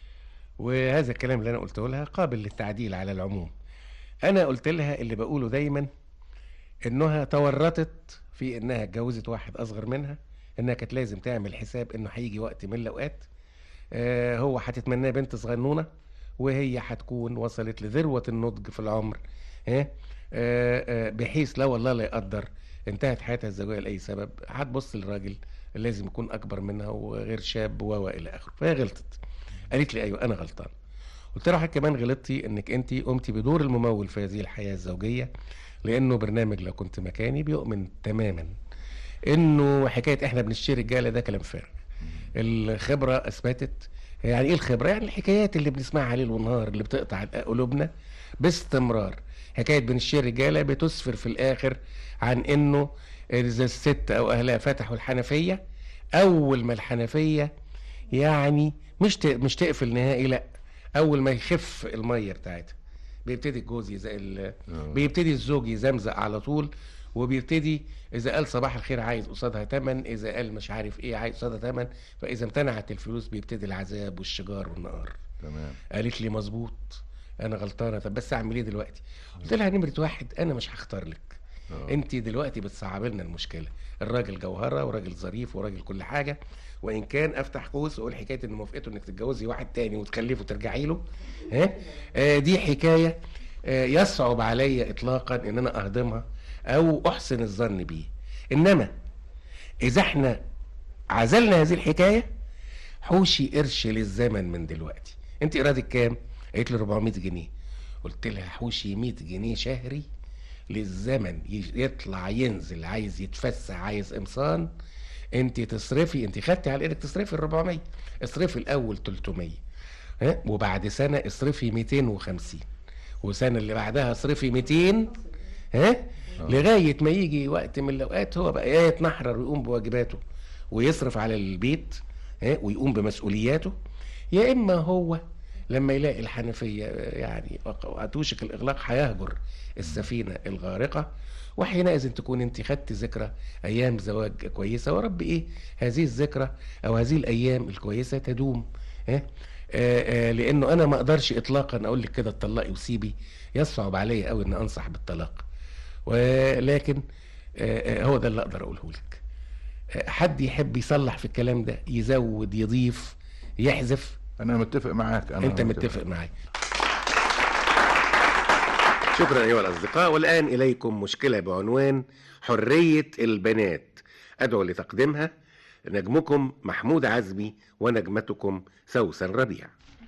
M: وهذا الكلام اللي انا قلته لها قابل للتعديل على العموم انا قلت لها اللي بقوله دايما انها تورطت في انها اتجوزت واحد اصغر منها انها كانت لازم تعمل حساب انه هيجي وقت من الاوقات آه هو هتتمناه بنت صغنونه وهي هتكون وصلت لذروه النضج في العمر ها آه آه بحيث لو الله لا يقدر انتهت حياتها الزوجيه لاي سبب هتبص للراجل لازم يكون اكبر منها وغير شاب و الى اخره فهي غلطت قالت لي ايوه انا غلطان قلت لها حضرتك كمان غلطتي انك انت قمتي بدور الممول في هذه الحياه الزوجيه لانه برنامج لو كنت مكاني بيؤمن تماما انه حكايه احنا بنشتري رجاله ده كلام فارغ الخبره اثبتت يعني ايه الخبره يعني الحكايات اللي بنسمعها ليل ونهار اللي بتقطع قلوبنا باستمرار حكايه بنشتري رجاله بتسفر في الاخر عن انه اذا الست او اهلها فتحوا الحنفيه اول ما الحنفيه يعني مش ت- مش تقفل نهائي لا اول ما يخف الميه بتاعتها بيبتدي الجوز يزق ال- بيبتدي الزوج يزمزق على طول وبيبتدي اذا قال صباح الخير عايز قصادها تمن اذا قال مش عارف ايه عايز قصادها تمن فاذا امتنعت الفلوس بيبتدي العذاب والشجار والنار
Q: تمام
M: قالت لي مظبوط انا غلطانه طب بس اعمل ايه دلوقتي قلت لها نمره واحد انا مش هختار لك انت دلوقتي بتصعب لنا المشكله الراجل جوهره وراجل ظريف وراجل كل حاجه وان كان افتح قوس واقول حكايه ان موافقته انك تتجوزي واحد تاني وتخلفه وترجعي له ها آه دي حكايه آه يصعب علي اطلاقا ان انا اهضمها او احسن الظن بيه انما اذا احنا عزلنا هذه الحكايه حوشي قرش للزمن من دلوقتي انت ايرادك كام قالت لي 400 جنيه قلت لها حوشي 100 جنيه شهري للزمن ي- يطلع ينزل عايز يتفسح عايز قمصان انت تصرفي انت خدتي على انك تصرفي ال 400 اصرفي الاول 300 ها وبعد سنه اصرفي 250 والسنه اللي بعدها اصرفي 200 ها لغايه ما يجي وقت من الاوقات هو بقى يا يتنحرر ويقوم بواجباته ويصرف على البيت ها ويقوم بمسؤولياته يا اما هو لما يلاقي الحنفيه يعني توشك الاغلاق هيهجر السفينه الغارقه وحينئذ تكون انت خدت ذكرى ايام زواج كويسه ورب ايه هذه الذكرى او هذه الايام الكويسه تدوم ها آه، آه، لانه انا ما اقدرش اطلاقا اقول لك كده اتطلقي وسيبي يصعب عليا قوي ان انصح بالطلاق ولكن آه، آه، هو ده اللي اقدر اقوله لك آه، حد يحب يصلح في الكلام ده يزود يضيف يحذف
Q: انا متفق معاك أنا
M: انت متفق معايا شكرا ايها الاصدقاء والان اليكم مشكله بعنوان حريه البنات ادعو لتقديمها نجمكم محمود عزمي ونجمتكم سوسن ربيع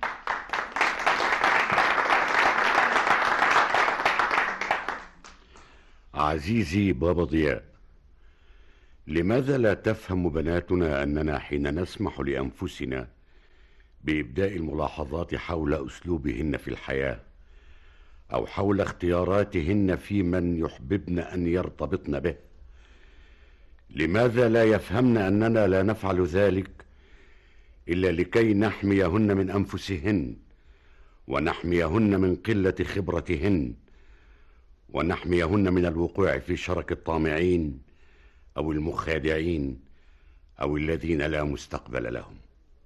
R: عزيزي بابا ضياء لماذا لا تفهم بناتنا اننا حين نسمح لانفسنا بابداء الملاحظات حول اسلوبهن في الحياه او حول اختياراتهن في من يحببن ان يرتبطن به لماذا لا يفهمن اننا لا نفعل ذلك الا لكي نحميهن من انفسهن ونحميهن من قله خبرتهن ونحميهن من الوقوع في شرك الطامعين او المخادعين او الذين لا مستقبل لهم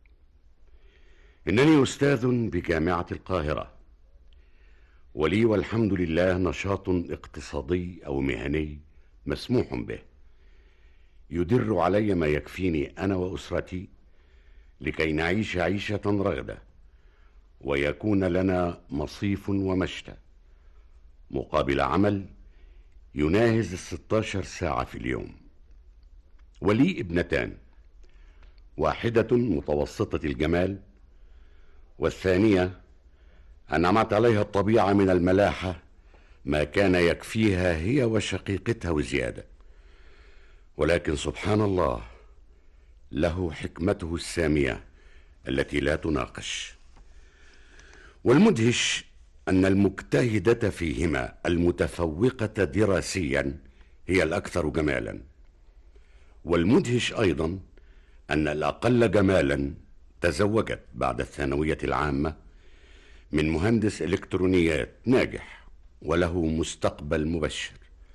R: انني استاذ بجامعه القاهره ولي والحمد لله نشاط اقتصادي او مهني مسموح به يدر علي ما يكفيني انا واسرتي لكي نعيش عيشه رغده ويكون لنا مصيف ومشتى مقابل عمل يناهز الستاشر ساعة في اليوم ولي ابنتان واحدة متوسطة الجمال والثانية أنعمت عليها الطبيعة من الملاحة ما كان يكفيها هي وشقيقتها وزيادة ولكن سبحان الله له حكمته السامية التي لا تناقش والمدهش أن المجتهدة فيهما المتفوقة دراسيا هي الأكثر جمالا والمدهش أيضا أن الأقل جمالا تزوجت بعد الثانوية العامة من مهندس إلكترونيات ناجح وله مستقبل مبشر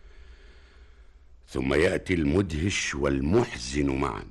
R: ثم يأتي المدهش والمحزن معا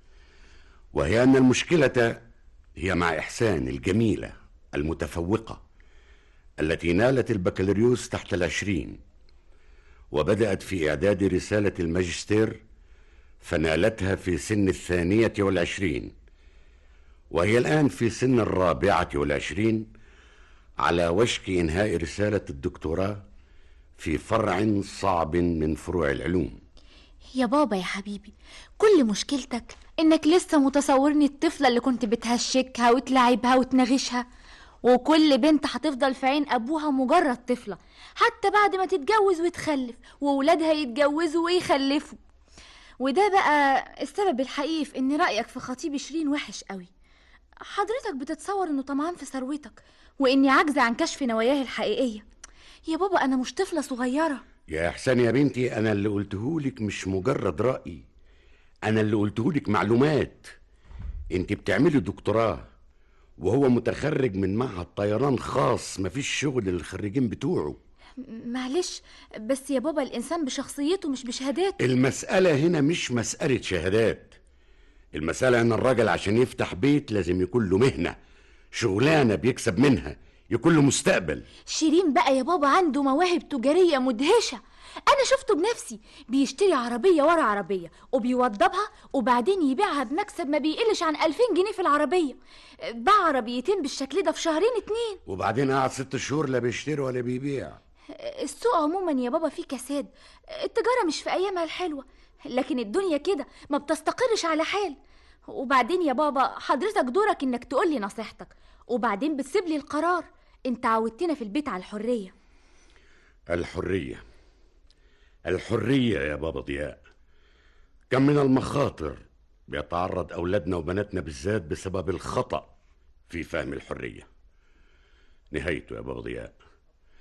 R: وهي أن المشكلة هي مع إحسان الجميلة المتفوقة التي نالت البكالوريوس تحت العشرين وبدأت في إعداد رسالة الماجستير فنالتها في سن الثانية والعشرين وهي الآن في سن الرابعة والعشرين على وشك إنهاء رسالة الدكتوراه في فرع صعب من فروع العلوم
S: يا بابا يا حبيبي كل مشكلتك انك لسه متصورني الطفلة اللي كنت بتهشكها وتلعبها وتنغشها وكل بنت هتفضل في عين ابوها مجرد طفلة حتى بعد ما تتجوز وتخلف وولادها يتجوزوا ويخلفوا وده بقى السبب الحقيقي في ان رأيك في خطيب شيرين وحش قوي حضرتك بتتصور انه طمعان في ثروتك واني عاجزة عن كشف نواياه الحقيقية يا بابا انا مش طفلة صغيرة
R: يا إحسان يا بنتي أنا اللي قلتهولك مش مجرد رأي أنا اللي قلتهولك معلومات أنت بتعملي دكتوراه وهو متخرج من معهد طيران خاص مفيش شغل للخريجين بتوعه
S: م- معلش بس يا بابا الانسان بشخصيته مش بشهاداته
R: المسألة هنا مش مسألة شهادات المسألة إن الراجل عشان يفتح بيت لازم يكون له مهنة شغلانة بيكسب منها يكون له مستقبل
S: شيرين بقى يا بابا عنده مواهب تجارية مدهشة أنا شفته بنفسي بيشتري عربية ورا عربية وبيوضبها وبعدين يبيعها بمكسب ما بيقلش عن 2000 جنيه في العربية باع عربيتين بالشكل ده في شهرين اتنين
R: وبعدين قعد ست شهور لا بيشتري ولا بيبيع
S: السوق عموما يا بابا فيه كساد التجارة مش في أيامها الحلوة لكن الدنيا كده ما بتستقرش على حال وبعدين يا بابا حضرتك دورك انك تقولي نصيحتك وبعدين بتسيب لي القرار انت عودتنا في البيت على الحرية
R: الحرية الحرية يا بابا ضياء كم من المخاطر بيتعرض أولادنا وبناتنا بالذات بسبب الخطأ في فهم الحرية نهايته يا بابا ضياء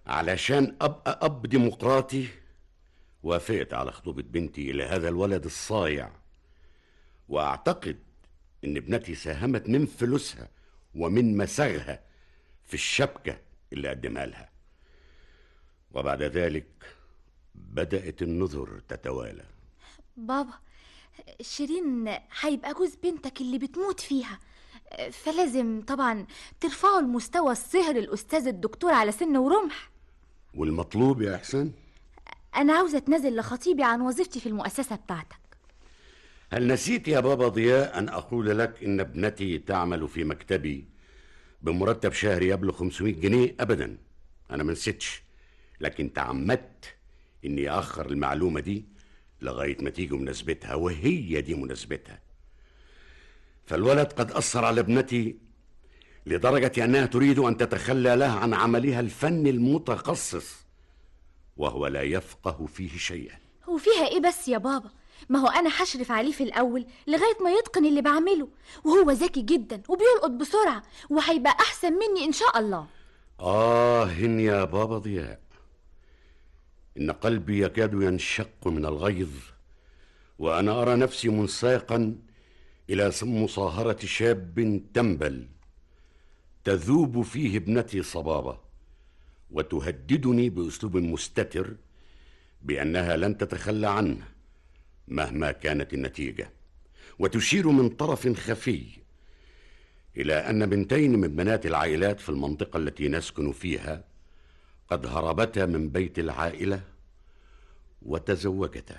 R: علشان ابقى اب ديمقراطي وافقت على خطوبة بنتي الى هذا الولد الصايع واعتقد ان ابنتي ساهمت من فلوسها ومن مساغها في الشبكة اللي قدمها لها وبعد ذلك بدأت النذر تتوالى
S: بابا شيرين هيبقى جوز بنتك اللي بتموت فيها فلازم طبعا ترفعوا المستوى الصهر الأستاذ الدكتور على سن ورمح
R: والمطلوب يا إحسان
S: أنا عاوزة أتنازل لخطيبي عن وظيفتي في المؤسسة بتاعتك
R: هل نسيت يا بابا ضياء أن أقول لك إن ابنتي تعمل في مكتبي بمرتب شهري يبلغ 500 جنيه أبدا أنا ما نسيتش لكن تعمدت إني أخر المعلومة دي لغاية ما تيجي مناسبتها وهي دي مناسبتها فالولد قد أثر على ابنتي لدرجة أنها تريد أن تتخلى لها عن عملها الفني المتخصص وهو لا يفقه فيه شيئا
S: وفيها إيه بس يا بابا ما هو أنا هشرف عليه في الأول لغاية ما يتقن اللي بعمله وهو ذكي جدا وبيلقط بسرعة وهيبقى أحسن مني إن شاء الله
R: آه يا بابا ضياء إن قلبي يكاد ينشق من الغيظ وأنا أرى نفسي منساقا إلى مصاهرة شاب تنبل تذوب فيه ابنتي صبابة وتهددني بأسلوب مستتر بأنها لن تتخلى عنه مهما كانت النتيجة وتشير من طرف خفي إلى أن بنتين من بنات العائلات في المنطقة التي نسكن فيها قد هربتا من بيت العائلة وتزوجتا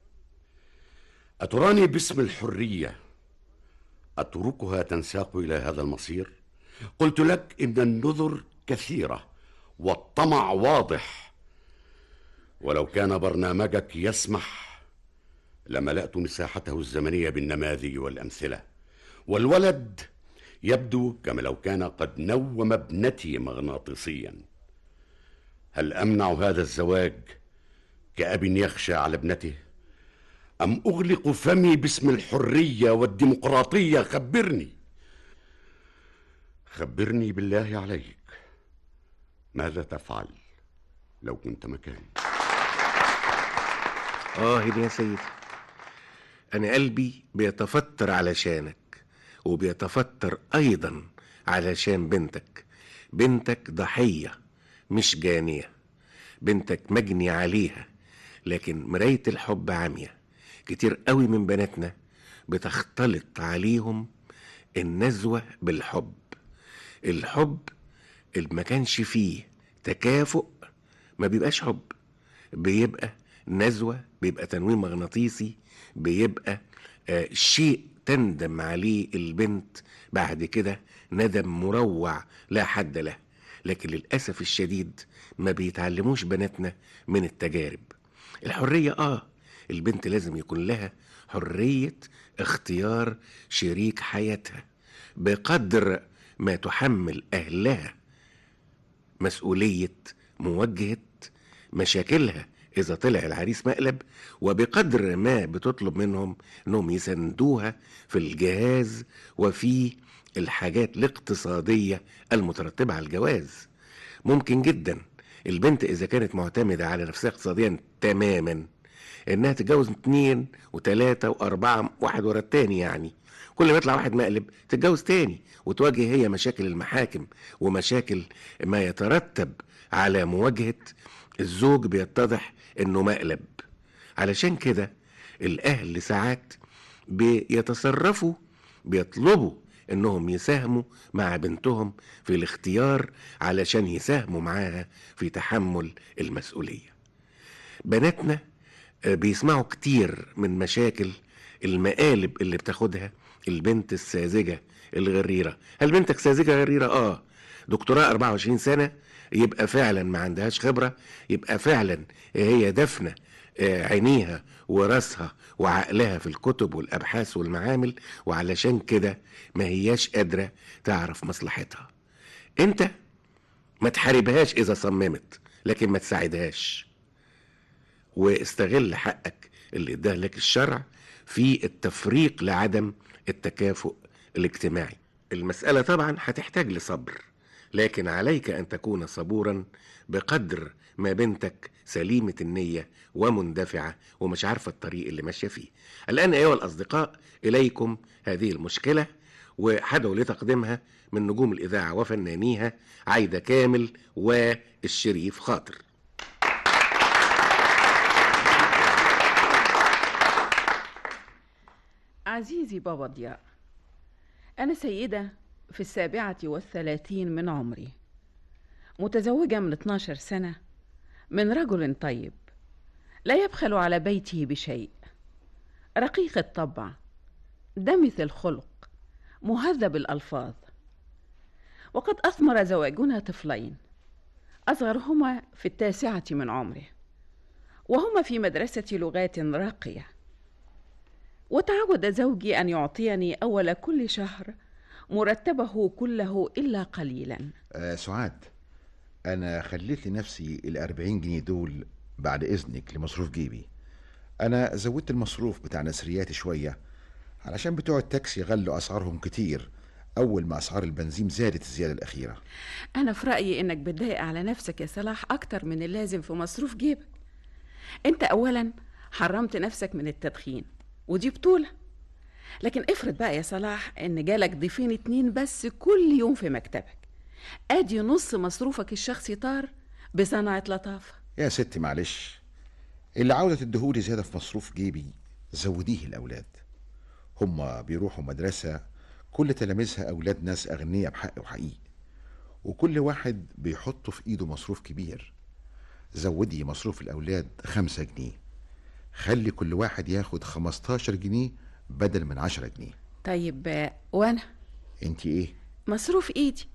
R: أتراني باسم الحرية أتركها تنساق إلى هذا المصير؟ قلت لك إن النذر كثيرة والطمع واضح ولو كان برنامجك يسمح لملأت مساحته الزمنية بالنماذج والأمثلة والولد يبدو كما لو كان قد نوم ابنتي مغناطيسيا هل أمنع هذا الزواج كأب يخشى على ابنته أم أغلق فمي باسم الحرية والديمقراطية خبرني خبرني بالله عليك ماذا تفعل لو كنت مكاني
M: آه يا سيدي أنا قلبي بيتفتر علشانك وبيتفتر أيضا علشان بنتك بنتك ضحية مش جانية بنتك مجني عليها لكن مراية الحب عامية كتير قوي من بناتنا بتختلط عليهم النزوة بالحب الحب اللي ما كانش فيه تكافؤ ما بيبقاش حب بيبقى نزوة بيبقى تنويم مغناطيسي بيبقى آه شيء تندم عليه البنت بعد كده ندم مروع لا حد له لكن للأسف الشديد ما بيتعلموش بناتنا من التجارب الحرية آه البنت لازم يكون لها حرية اختيار شريك حياتها بقدر ما تحمل أهلها مسؤولية مواجهة مشاكلها إذا طلع العريس مقلب وبقدر ما بتطلب منهم إنهم يساندوها في الجهاز وفي الحاجات الاقتصادية المترتبة على الجواز ممكن جدا البنت إذا كانت معتمدة على نفسها اقتصاديا تماما إنها تتجوز اتنين وتلاتة وأربعة واحد ورا التاني يعني كل ما يطلع واحد مقلب تتجوز تاني وتواجه هي مشاكل المحاكم ومشاكل ما يترتب على مواجهة الزوج بيتضح انه مقلب علشان كده الاهل ساعات بيتصرفوا بيطلبوا انهم يساهموا مع بنتهم في الاختيار علشان يساهموا معاها في تحمل المسؤولية بناتنا بيسمعوا كتير من مشاكل المقالب اللي بتاخدها البنت الساذجة الغريرة هل بنتك ساذجة غريرة اه دكتوراه 24 سنة يبقى فعلا ما عندهاش خبرة يبقى فعلا هي دفنة عينيها وراسها وعقلها في الكتب والأبحاث والمعامل وعلشان كده ما هياش قادرة تعرف مصلحتها انت ما تحاربهاش إذا صممت لكن ما تساعدهاش واستغل حقك اللي اداه لك الشرع في التفريق لعدم التكافؤ الاجتماعي المسألة طبعا هتحتاج لصبر لكن عليك أن تكون صبورا بقدر ما بنتك سليمة النية ومندفعة ومش عارفة الطريق اللي ماشية فيه الآن أيها الأصدقاء إليكم هذه المشكلة وحدوا لتقديمها من نجوم الإذاعة وفنانيها عايدة كامل والشريف خاطر
E: عزيزي بابا ضياء أنا سيدة في السابعة والثلاثين من عمري متزوجة من 12 سنة من رجل طيب لا يبخل على بيته بشيء رقيق الطبع دمث الخلق مهذب الألفاظ وقد أثمر زواجنا طفلين أصغرهما في التاسعة من عمره وهما في مدرسة لغات راقية وتعود زوجي أن يعطيني أول كل شهر مرتبه كله إلا قليلا
Q: آه سعاد انا خليت لنفسي الأربعين جنيه دول بعد اذنك لمصروف جيبي انا زودت المصروف بتاع نسرياتي شويه علشان بتوع التاكسي غلوا اسعارهم كتير اول ما اسعار البنزين زادت الزياده الاخيره
E: أنا في رأيي إنك بتضايق على نفسك يا صلاح أكتر من اللازم في مصروف جيبك أنت أولا حرمت نفسك من التدخين ودي بطولة لكن افرض بقى يا صلاح إن جالك ضيفين اتنين بس كل يوم في مكتبك أدي نص مصروفك الشخصي طار بصنعة لطافة
Q: يا ستي معلش اللي عاوزه تديهولي زياده في مصروف جيبي زوديه الاولاد هما بيروحوا مدرسه كل تلاميذها اولاد ناس اغنياء بحق وحقيقي وكل واحد بيحط في ايده مصروف كبير زودي مصروف الاولاد خمسة جنيه خلي كل واحد ياخد خمستاشر جنيه بدل من عشرة جنيه
E: طيب آه، وأنا
Q: انت ايه
E: مصروف إيدي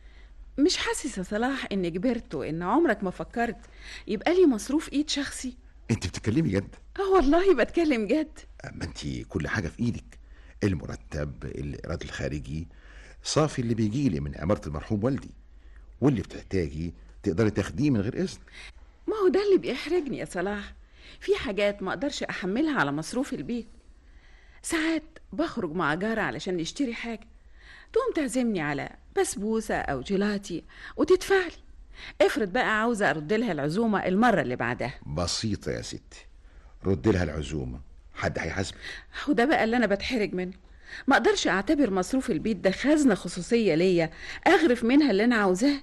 E: مش حاسس يا صلاح إني كبرت وإن عمرك ما فكرت يبقى لي مصروف إيد شخصي
Q: انت بتتكلمي جد
E: اه والله بتكلم جد
Q: ما انت كل حاجه في ايدك المرتب الايراد الخارجي صافي اللي بيجي لي من اماره المرحوم والدي واللي بتحتاجي تقدري تاخديه من غير اذن
E: ما هو ده اللي بيحرجني يا صلاح في حاجات ما اقدرش احملها على مصروف البيت ساعات بخرج مع جارة علشان نشتري حاجة تقوم تعزمني على بسبوسة أو جيلاتي وتدفعلي افرض بقى عاوزة أرد لها العزومة المرة اللي بعدها
Q: بسيطه يا ستي رد لها العزومه حد هيحاسبك
E: وده بقى اللي أنا بتحرج منه ما أقدرش أعتبر مصروف البيت ده خزنة خصوصية ليا أغرف منها اللي أنا عاوزاه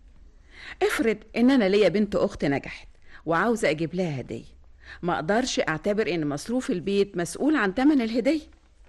E: افرض إن أنا ليا بنت أخت نجحت وعاوزة أجيب لها هدية ما أقدرش أعتبر إن مصروف البيت مسؤول عن تمن الهدية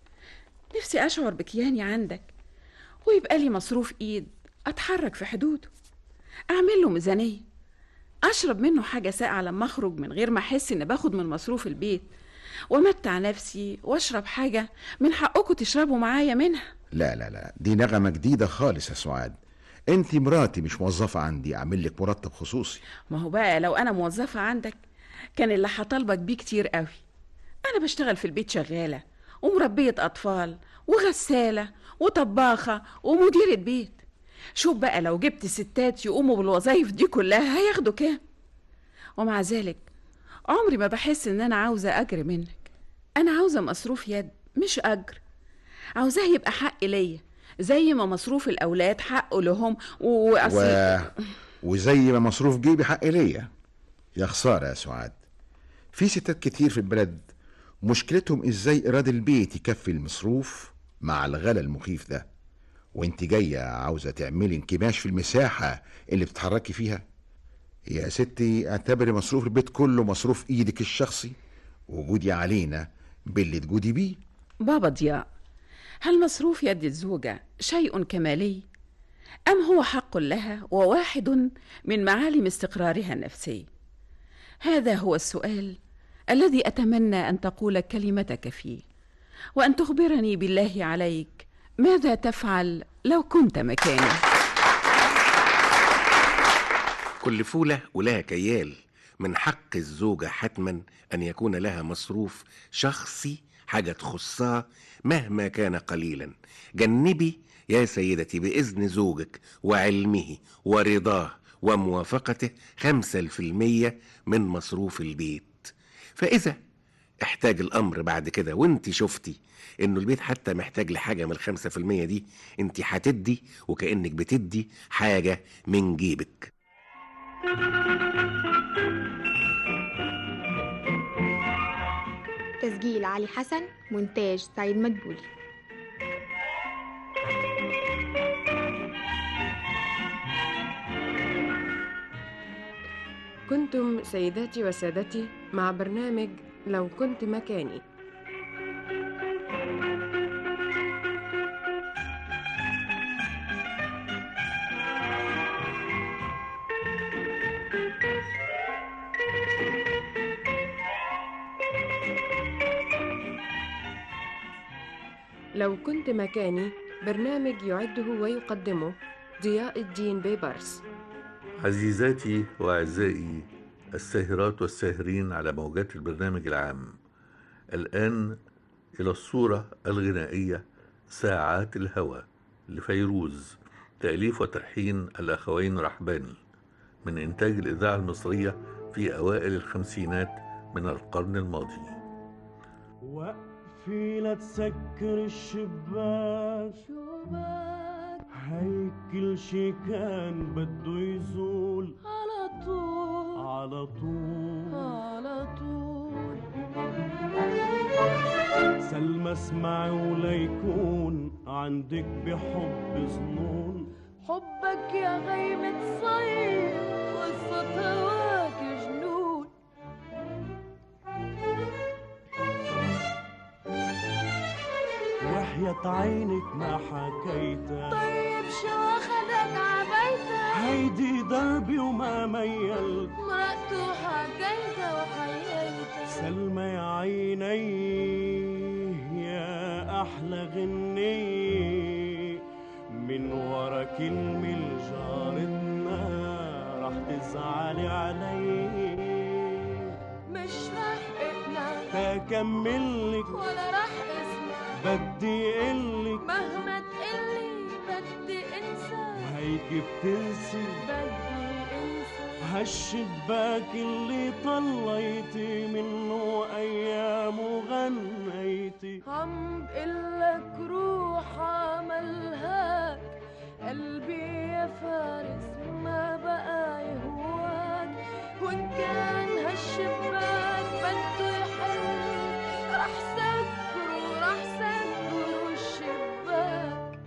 E: نفسي أشعر بكياني عندك ويبقى لي مصروف إيد أتحرك في حدوده أعمل له ميزانية أشرب منه حاجة ساقعة لما أخرج من غير ما أحس إن باخد من مصروف البيت وأمتع نفسي وأشرب حاجة من حقكم تشربوا معايا منها
Q: لا لا لا دي نغمه جديده خالص يا سعاد انت مراتي مش موظفه عندي اعمل لك مرتب خصوصي
E: ما هو بقى لو أنا موظفة عندك كان اللي هطالبك بيه كتير قوي أنا بشتغل في البيت شغالة ومربية أطفال وغسالة وطباخة ومديرة بيت شوف بقى لو جبت ستات يقوموا بالوظايف دي كلها هياخدوا كام ومع ذلك عمري ما بحس ان انا عاوزة اجر منك انا عاوزة مصروف يد مش اجر عاوزاه يبقى حق ليا زي ما مصروف الاولاد حقه لهم و...
Q: و... وزي ما مصروف جيبي حق ليا يا خساره يا سعاد في ستات كتير في البلد مشكلتهم ازاي ايراد البيت يكفي المصروف مع الغلا المخيف ده وانت جايه عاوزه تعملي انكماش في المساحه اللي بتتحركي فيها يا ستي اعتبري مصروف البيت كله مصروف ايدك الشخصي وجودي علينا باللي تجودي بيه
E: بابا ضياء هل مصروف يد الزوجة شيء كمالي أم هو حق لها وواحد من معالم استقرارها النفسي هذا هو السؤال الذي أتمنى أن تقول كلمتك فيه وأن تخبرني بالله عليك ماذا تفعل لو كنت مكاني
M: كل فولة ولها كيال من حق الزوجة حتما أن يكون لها مصروف شخصي حاجة تخصها مهما كان قليلا جنبي يا سيدتي بإذن زوجك وعلمه ورضاه وموافقته خمسة الفي المية من مصروف البيت فإذا احتاج الامر بعد كده وانت شفتي انه البيت حتى محتاج لحاجه من الخمسة في المية دي انت هتدي وكانك بتدي حاجه من جيبك
P: تسجيل علي حسن مونتاج سعيد مدبولي
L: كنتم سيداتي وسادتي مع برنامج لو كنت مكاني لو كنت مكاني برنامج يعده ويقدمه ضياء الدين بيبرس
C: عزيزاتي وأعزائي الساهرات والساهرين على موجات البرنامج العام الآن إلى الصورة الغنائية ساعات الهوى لفيروز تأليف وتلحين الأخوين رحباني من إنتاج الإذاعة المصرية في أوائل الخمسينات من القرن الماضي
J: وقفي لا تسكر الشباك هيكل شي كان بده يزول
F: على طول
J: على طول
F: على طول
J: سلمى اسمعي وليكون عندك بحب ظنون
F: حبك يا غيمة صيف قصة هواك جنون
J: وحياة عينك ما حكيتها
F: طيب شو اخدك عبيتك
J: هيدي دربي وما ميلت
F: مرقته حكيتها وحييتها
J: سلمى يا عيني يا أحلى غنية من ورا كلمة لجارتنا رح تزعلي علي
F: مش رح اقلق
J: تكملك
F: ولا رح اسمع
J: بدي قلك
F: مهما تقلي بدي انسى
J: هيك بتنسي
F: بدي انسى
J: هالشباك اللي طليتي منه ايام وغنيتي
F: عم بقلك روح عملهاك قلبي يا فارس ما بقى يهواك وان كان هالشباك بده يحل رح سكره رح سكره الشباك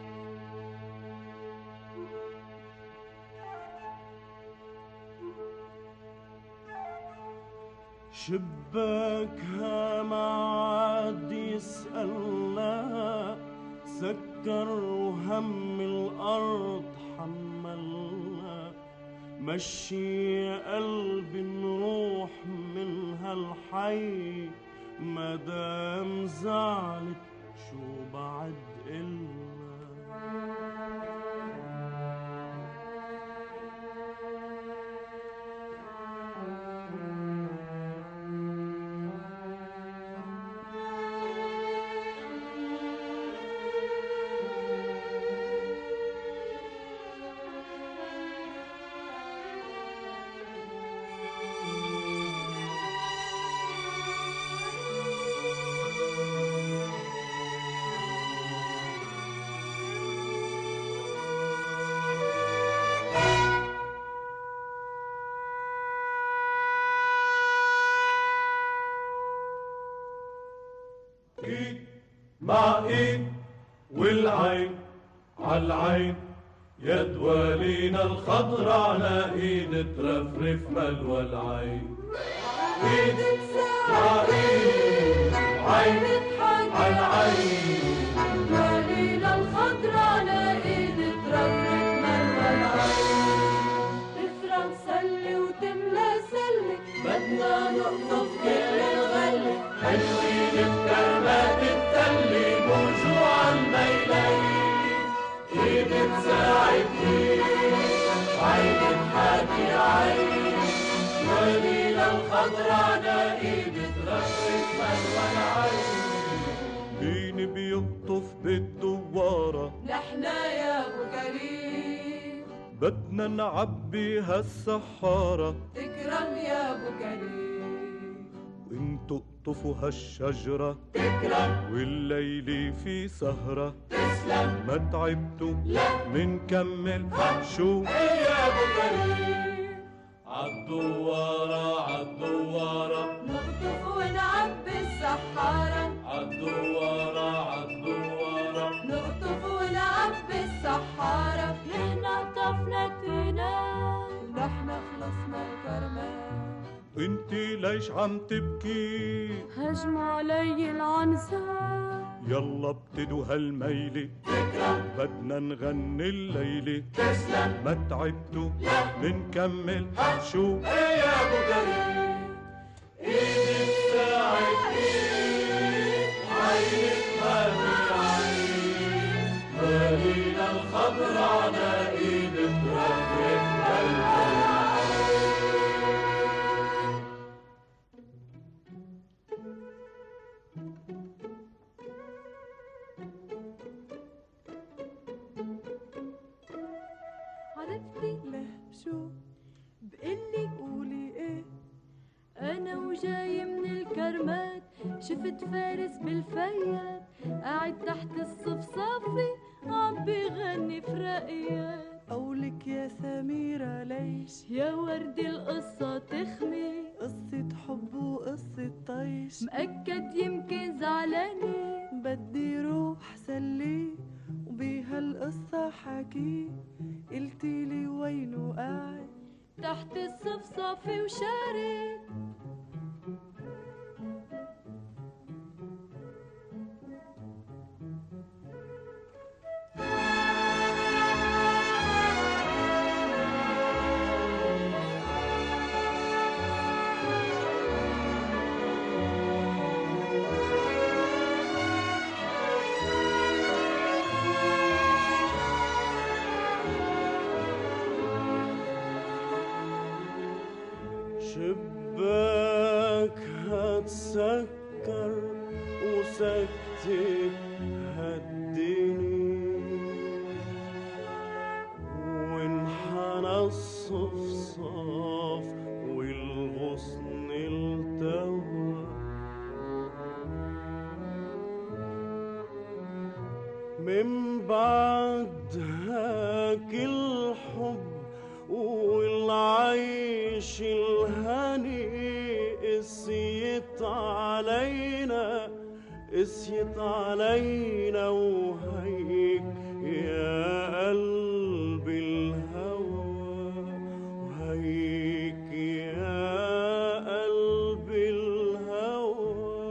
J: شباكها ما عاد يسألنا سكر وهم الأرض حملنا مشي قلبي نروح من هالحي مدام زعلت شو بعد إلنا
T: ايد مع ايد والعين عالعين يد والينا الخضر على ايد ترفرف ملوى العين ايد مع ايد عين عالعين
F: وليلة الخضرا على ايد ترفرف ملوى العين تفرح سلي وتملى سلك بدنا نقطف كل الغلة
T: حلوين بكرمات التلي موجوع الميلين ايد تساعد ايد عين تحاكي عين وليلة الخضرا على ايد ترفرف ملوى العين
J: مين بيقطف بالدوارة
F: نحنا يا ابو كريم
J: بدنا نعبي هالسحارة
F: تكرم يا ابو كريم
J: وانتو تقطفها الشجرة
T: تكرم
J: والليل في سهرة
T: تسلم
J: ما تعبتوا
T: لا
J: منكمل شو
T: إيه يا أبو كريم عالدوارة عالدوارة
F: نقطف ونعبي السحارة
T: عالدوارة عالدوارة
F: نقطف ونعبي السحارة نحنا طفنا تنام نحنا خلصنا الكرمال
J: انت ليش عم تبكي
F: هجم علي العنزة
J: يلا ابتدوا هالميلة بدنا نغني الليلة
T: تسلم
J: ما تعبتوا منكمل شو
T: إيه يا أبو كريم إيدك ساعد إيد عينك هادي عين مالينا الخضر على إيدك رفرف
F: عرفتي له شو بقلي قولي ايه انا وجاي من الكرمات شفت فارس بالفيات قاعد تحت الصفصافي عم بيغني في رقيات قولك يا سميرة ليش يا وردي القصة تخمي قصة حب وقصة طيش مأكد يمكن زعلانة بدي روح سليه وبهالقصة حكي قلتيلي وينه قاعد تحت الصفصافي وشارد
J: شباك هتسكر وسكتك هديني وانحنى الصفصاف والغصن التوى من بعد هاك الحب والعيش الهني قسيت علينا قسيت علينا وهيك يا قلبي الهوى وهيك يا قلبي الهوى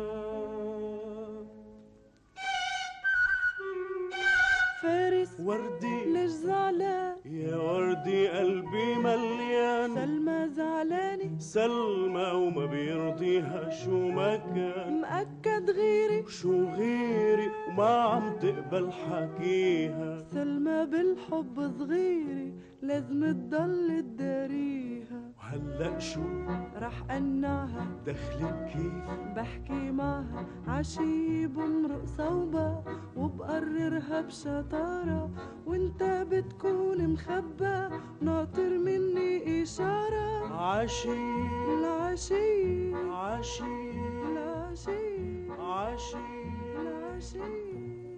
J: فارس وردي ليش زعلان يا وردي قلبي مليان سلمى زعلانة سلمى وما بيرضيها شو ما كان مأكد غيري وشو غيري وما عم تقبل حكيها سلمى بالحب صغيري لازم تضل تداريها وهلأ شو رح قنعها دخلك كيف بحكي معها عشي بمرق صوبة وبقررها بشطارة وانت بتكون مخبى ناطر مني إشارة عشي العشي عشي العشي عشي العشي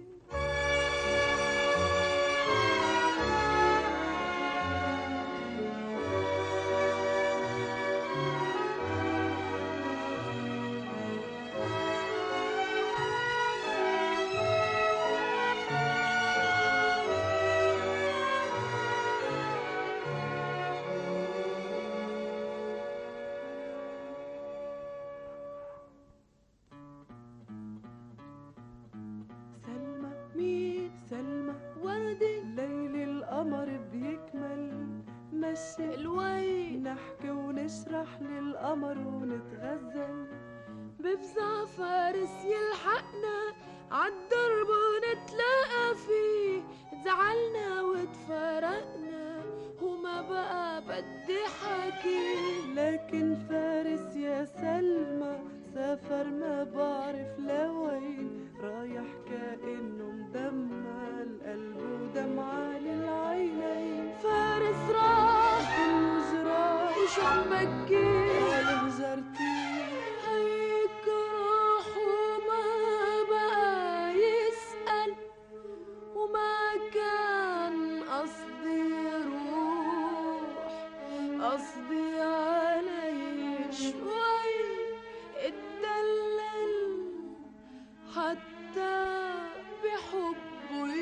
J: سلمى مين سلمى وردي ليل القمر بيكمل مشي الوين نحكي ونشرح للقمر ونتغزل بفزع فارس يلحقنا عالدرب ونتلاقى فيه زعلنا وتفرقنا وما بقى بدي حكي لكن فارس يا سلمى سافر ما بعرف لوين رايح كأنه مدمع القلب ودمعة للعينين فارس راح المجرى وش عم بكي هالهجرتي هيك راح
F: قصدي علي شوي اتدلل حتى بحبه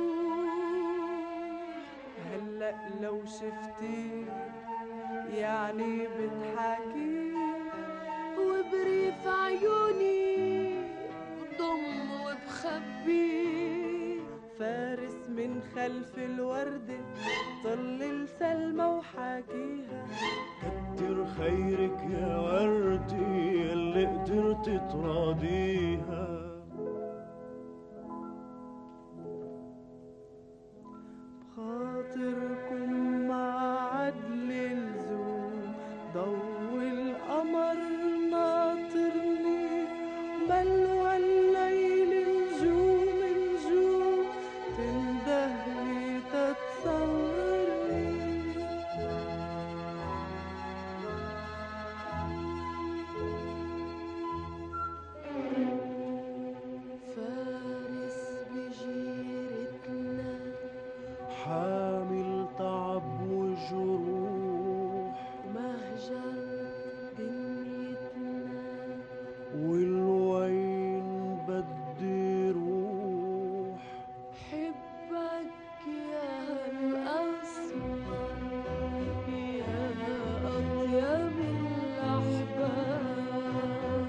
F: يبوح هلأ لو شفتي يعني بتحكي وبريف عيوني بضم وبخبي فارس من خلف الوردة طل سلمى وحاكيها
J: كتر خيرك يا وردي اللي قدرت تراضيها
F: خاطركم مع عدل الزوم ضو القمر ناطرني بلوى الليل نجوم نجوم تندهلي تتصورني فارس بجيرتنا
J: حامل تعب وجروح
F: مهجر دنيتنا
J: والوين بدي روح
F: حبك يا هالأسمر يا أطيب الأحباب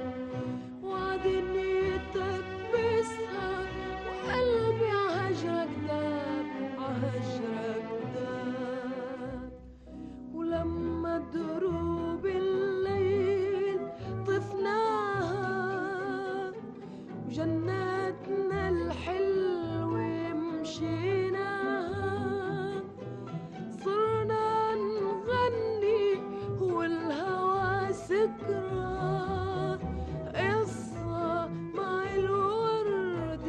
F: وعدنيتك بسهر وقلبي عهجرك داب عهجرك داب ولما دروب الليل طفناها وجناتنا الحلوة مشيناها صرنا نغني والهوى سكران قصة مع الورد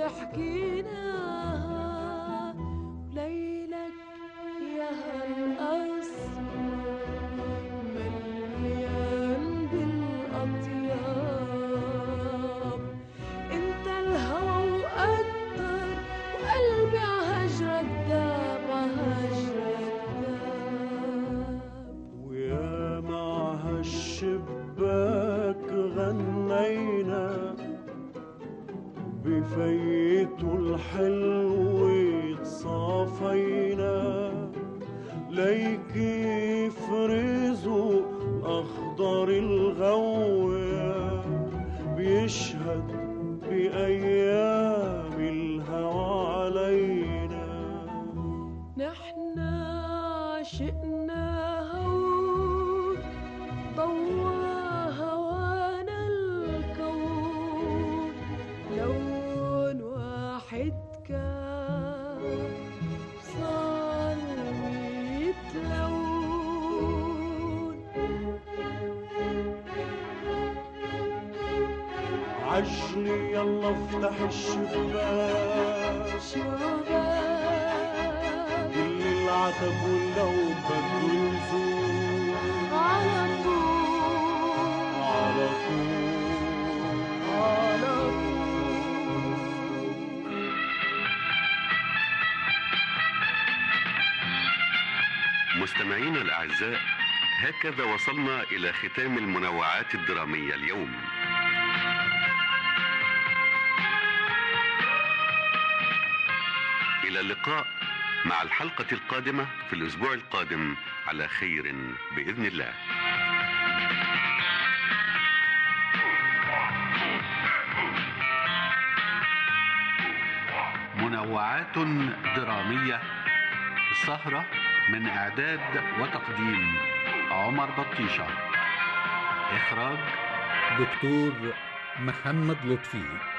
F: حكيناها ليلك يا هالأسمر مليان بالأطياب انت الهوى وأكتر وقلبي عهجرك داب عهجرك داب
J: ويا مع هالشباك غنينا بفيته الحلو تصافينا ليكي يفرزوا أخضر الغوة بيشهد بأيام الهوى علينا
F: نحن عشقنا هون ضوى هوانا الكون لون واحد كان صار ميت لون
J: عجلي يلا افتح الشباك
F: شباب
J: كل العتب واللو بده يزول
F: على طول
J: على طول
F: على
A: مستمعينا الأعزاء هكذا وصلنا إلى ختام المنوعات الدرامية اليوم إلى اللقاء مع الحلقة القادمة في الأسبوع القادم على خير بإذن الله منوعات درامية سهرة من إعداد وتقديم عمر بطيشة إخراج
B: دكتور محمد لطفي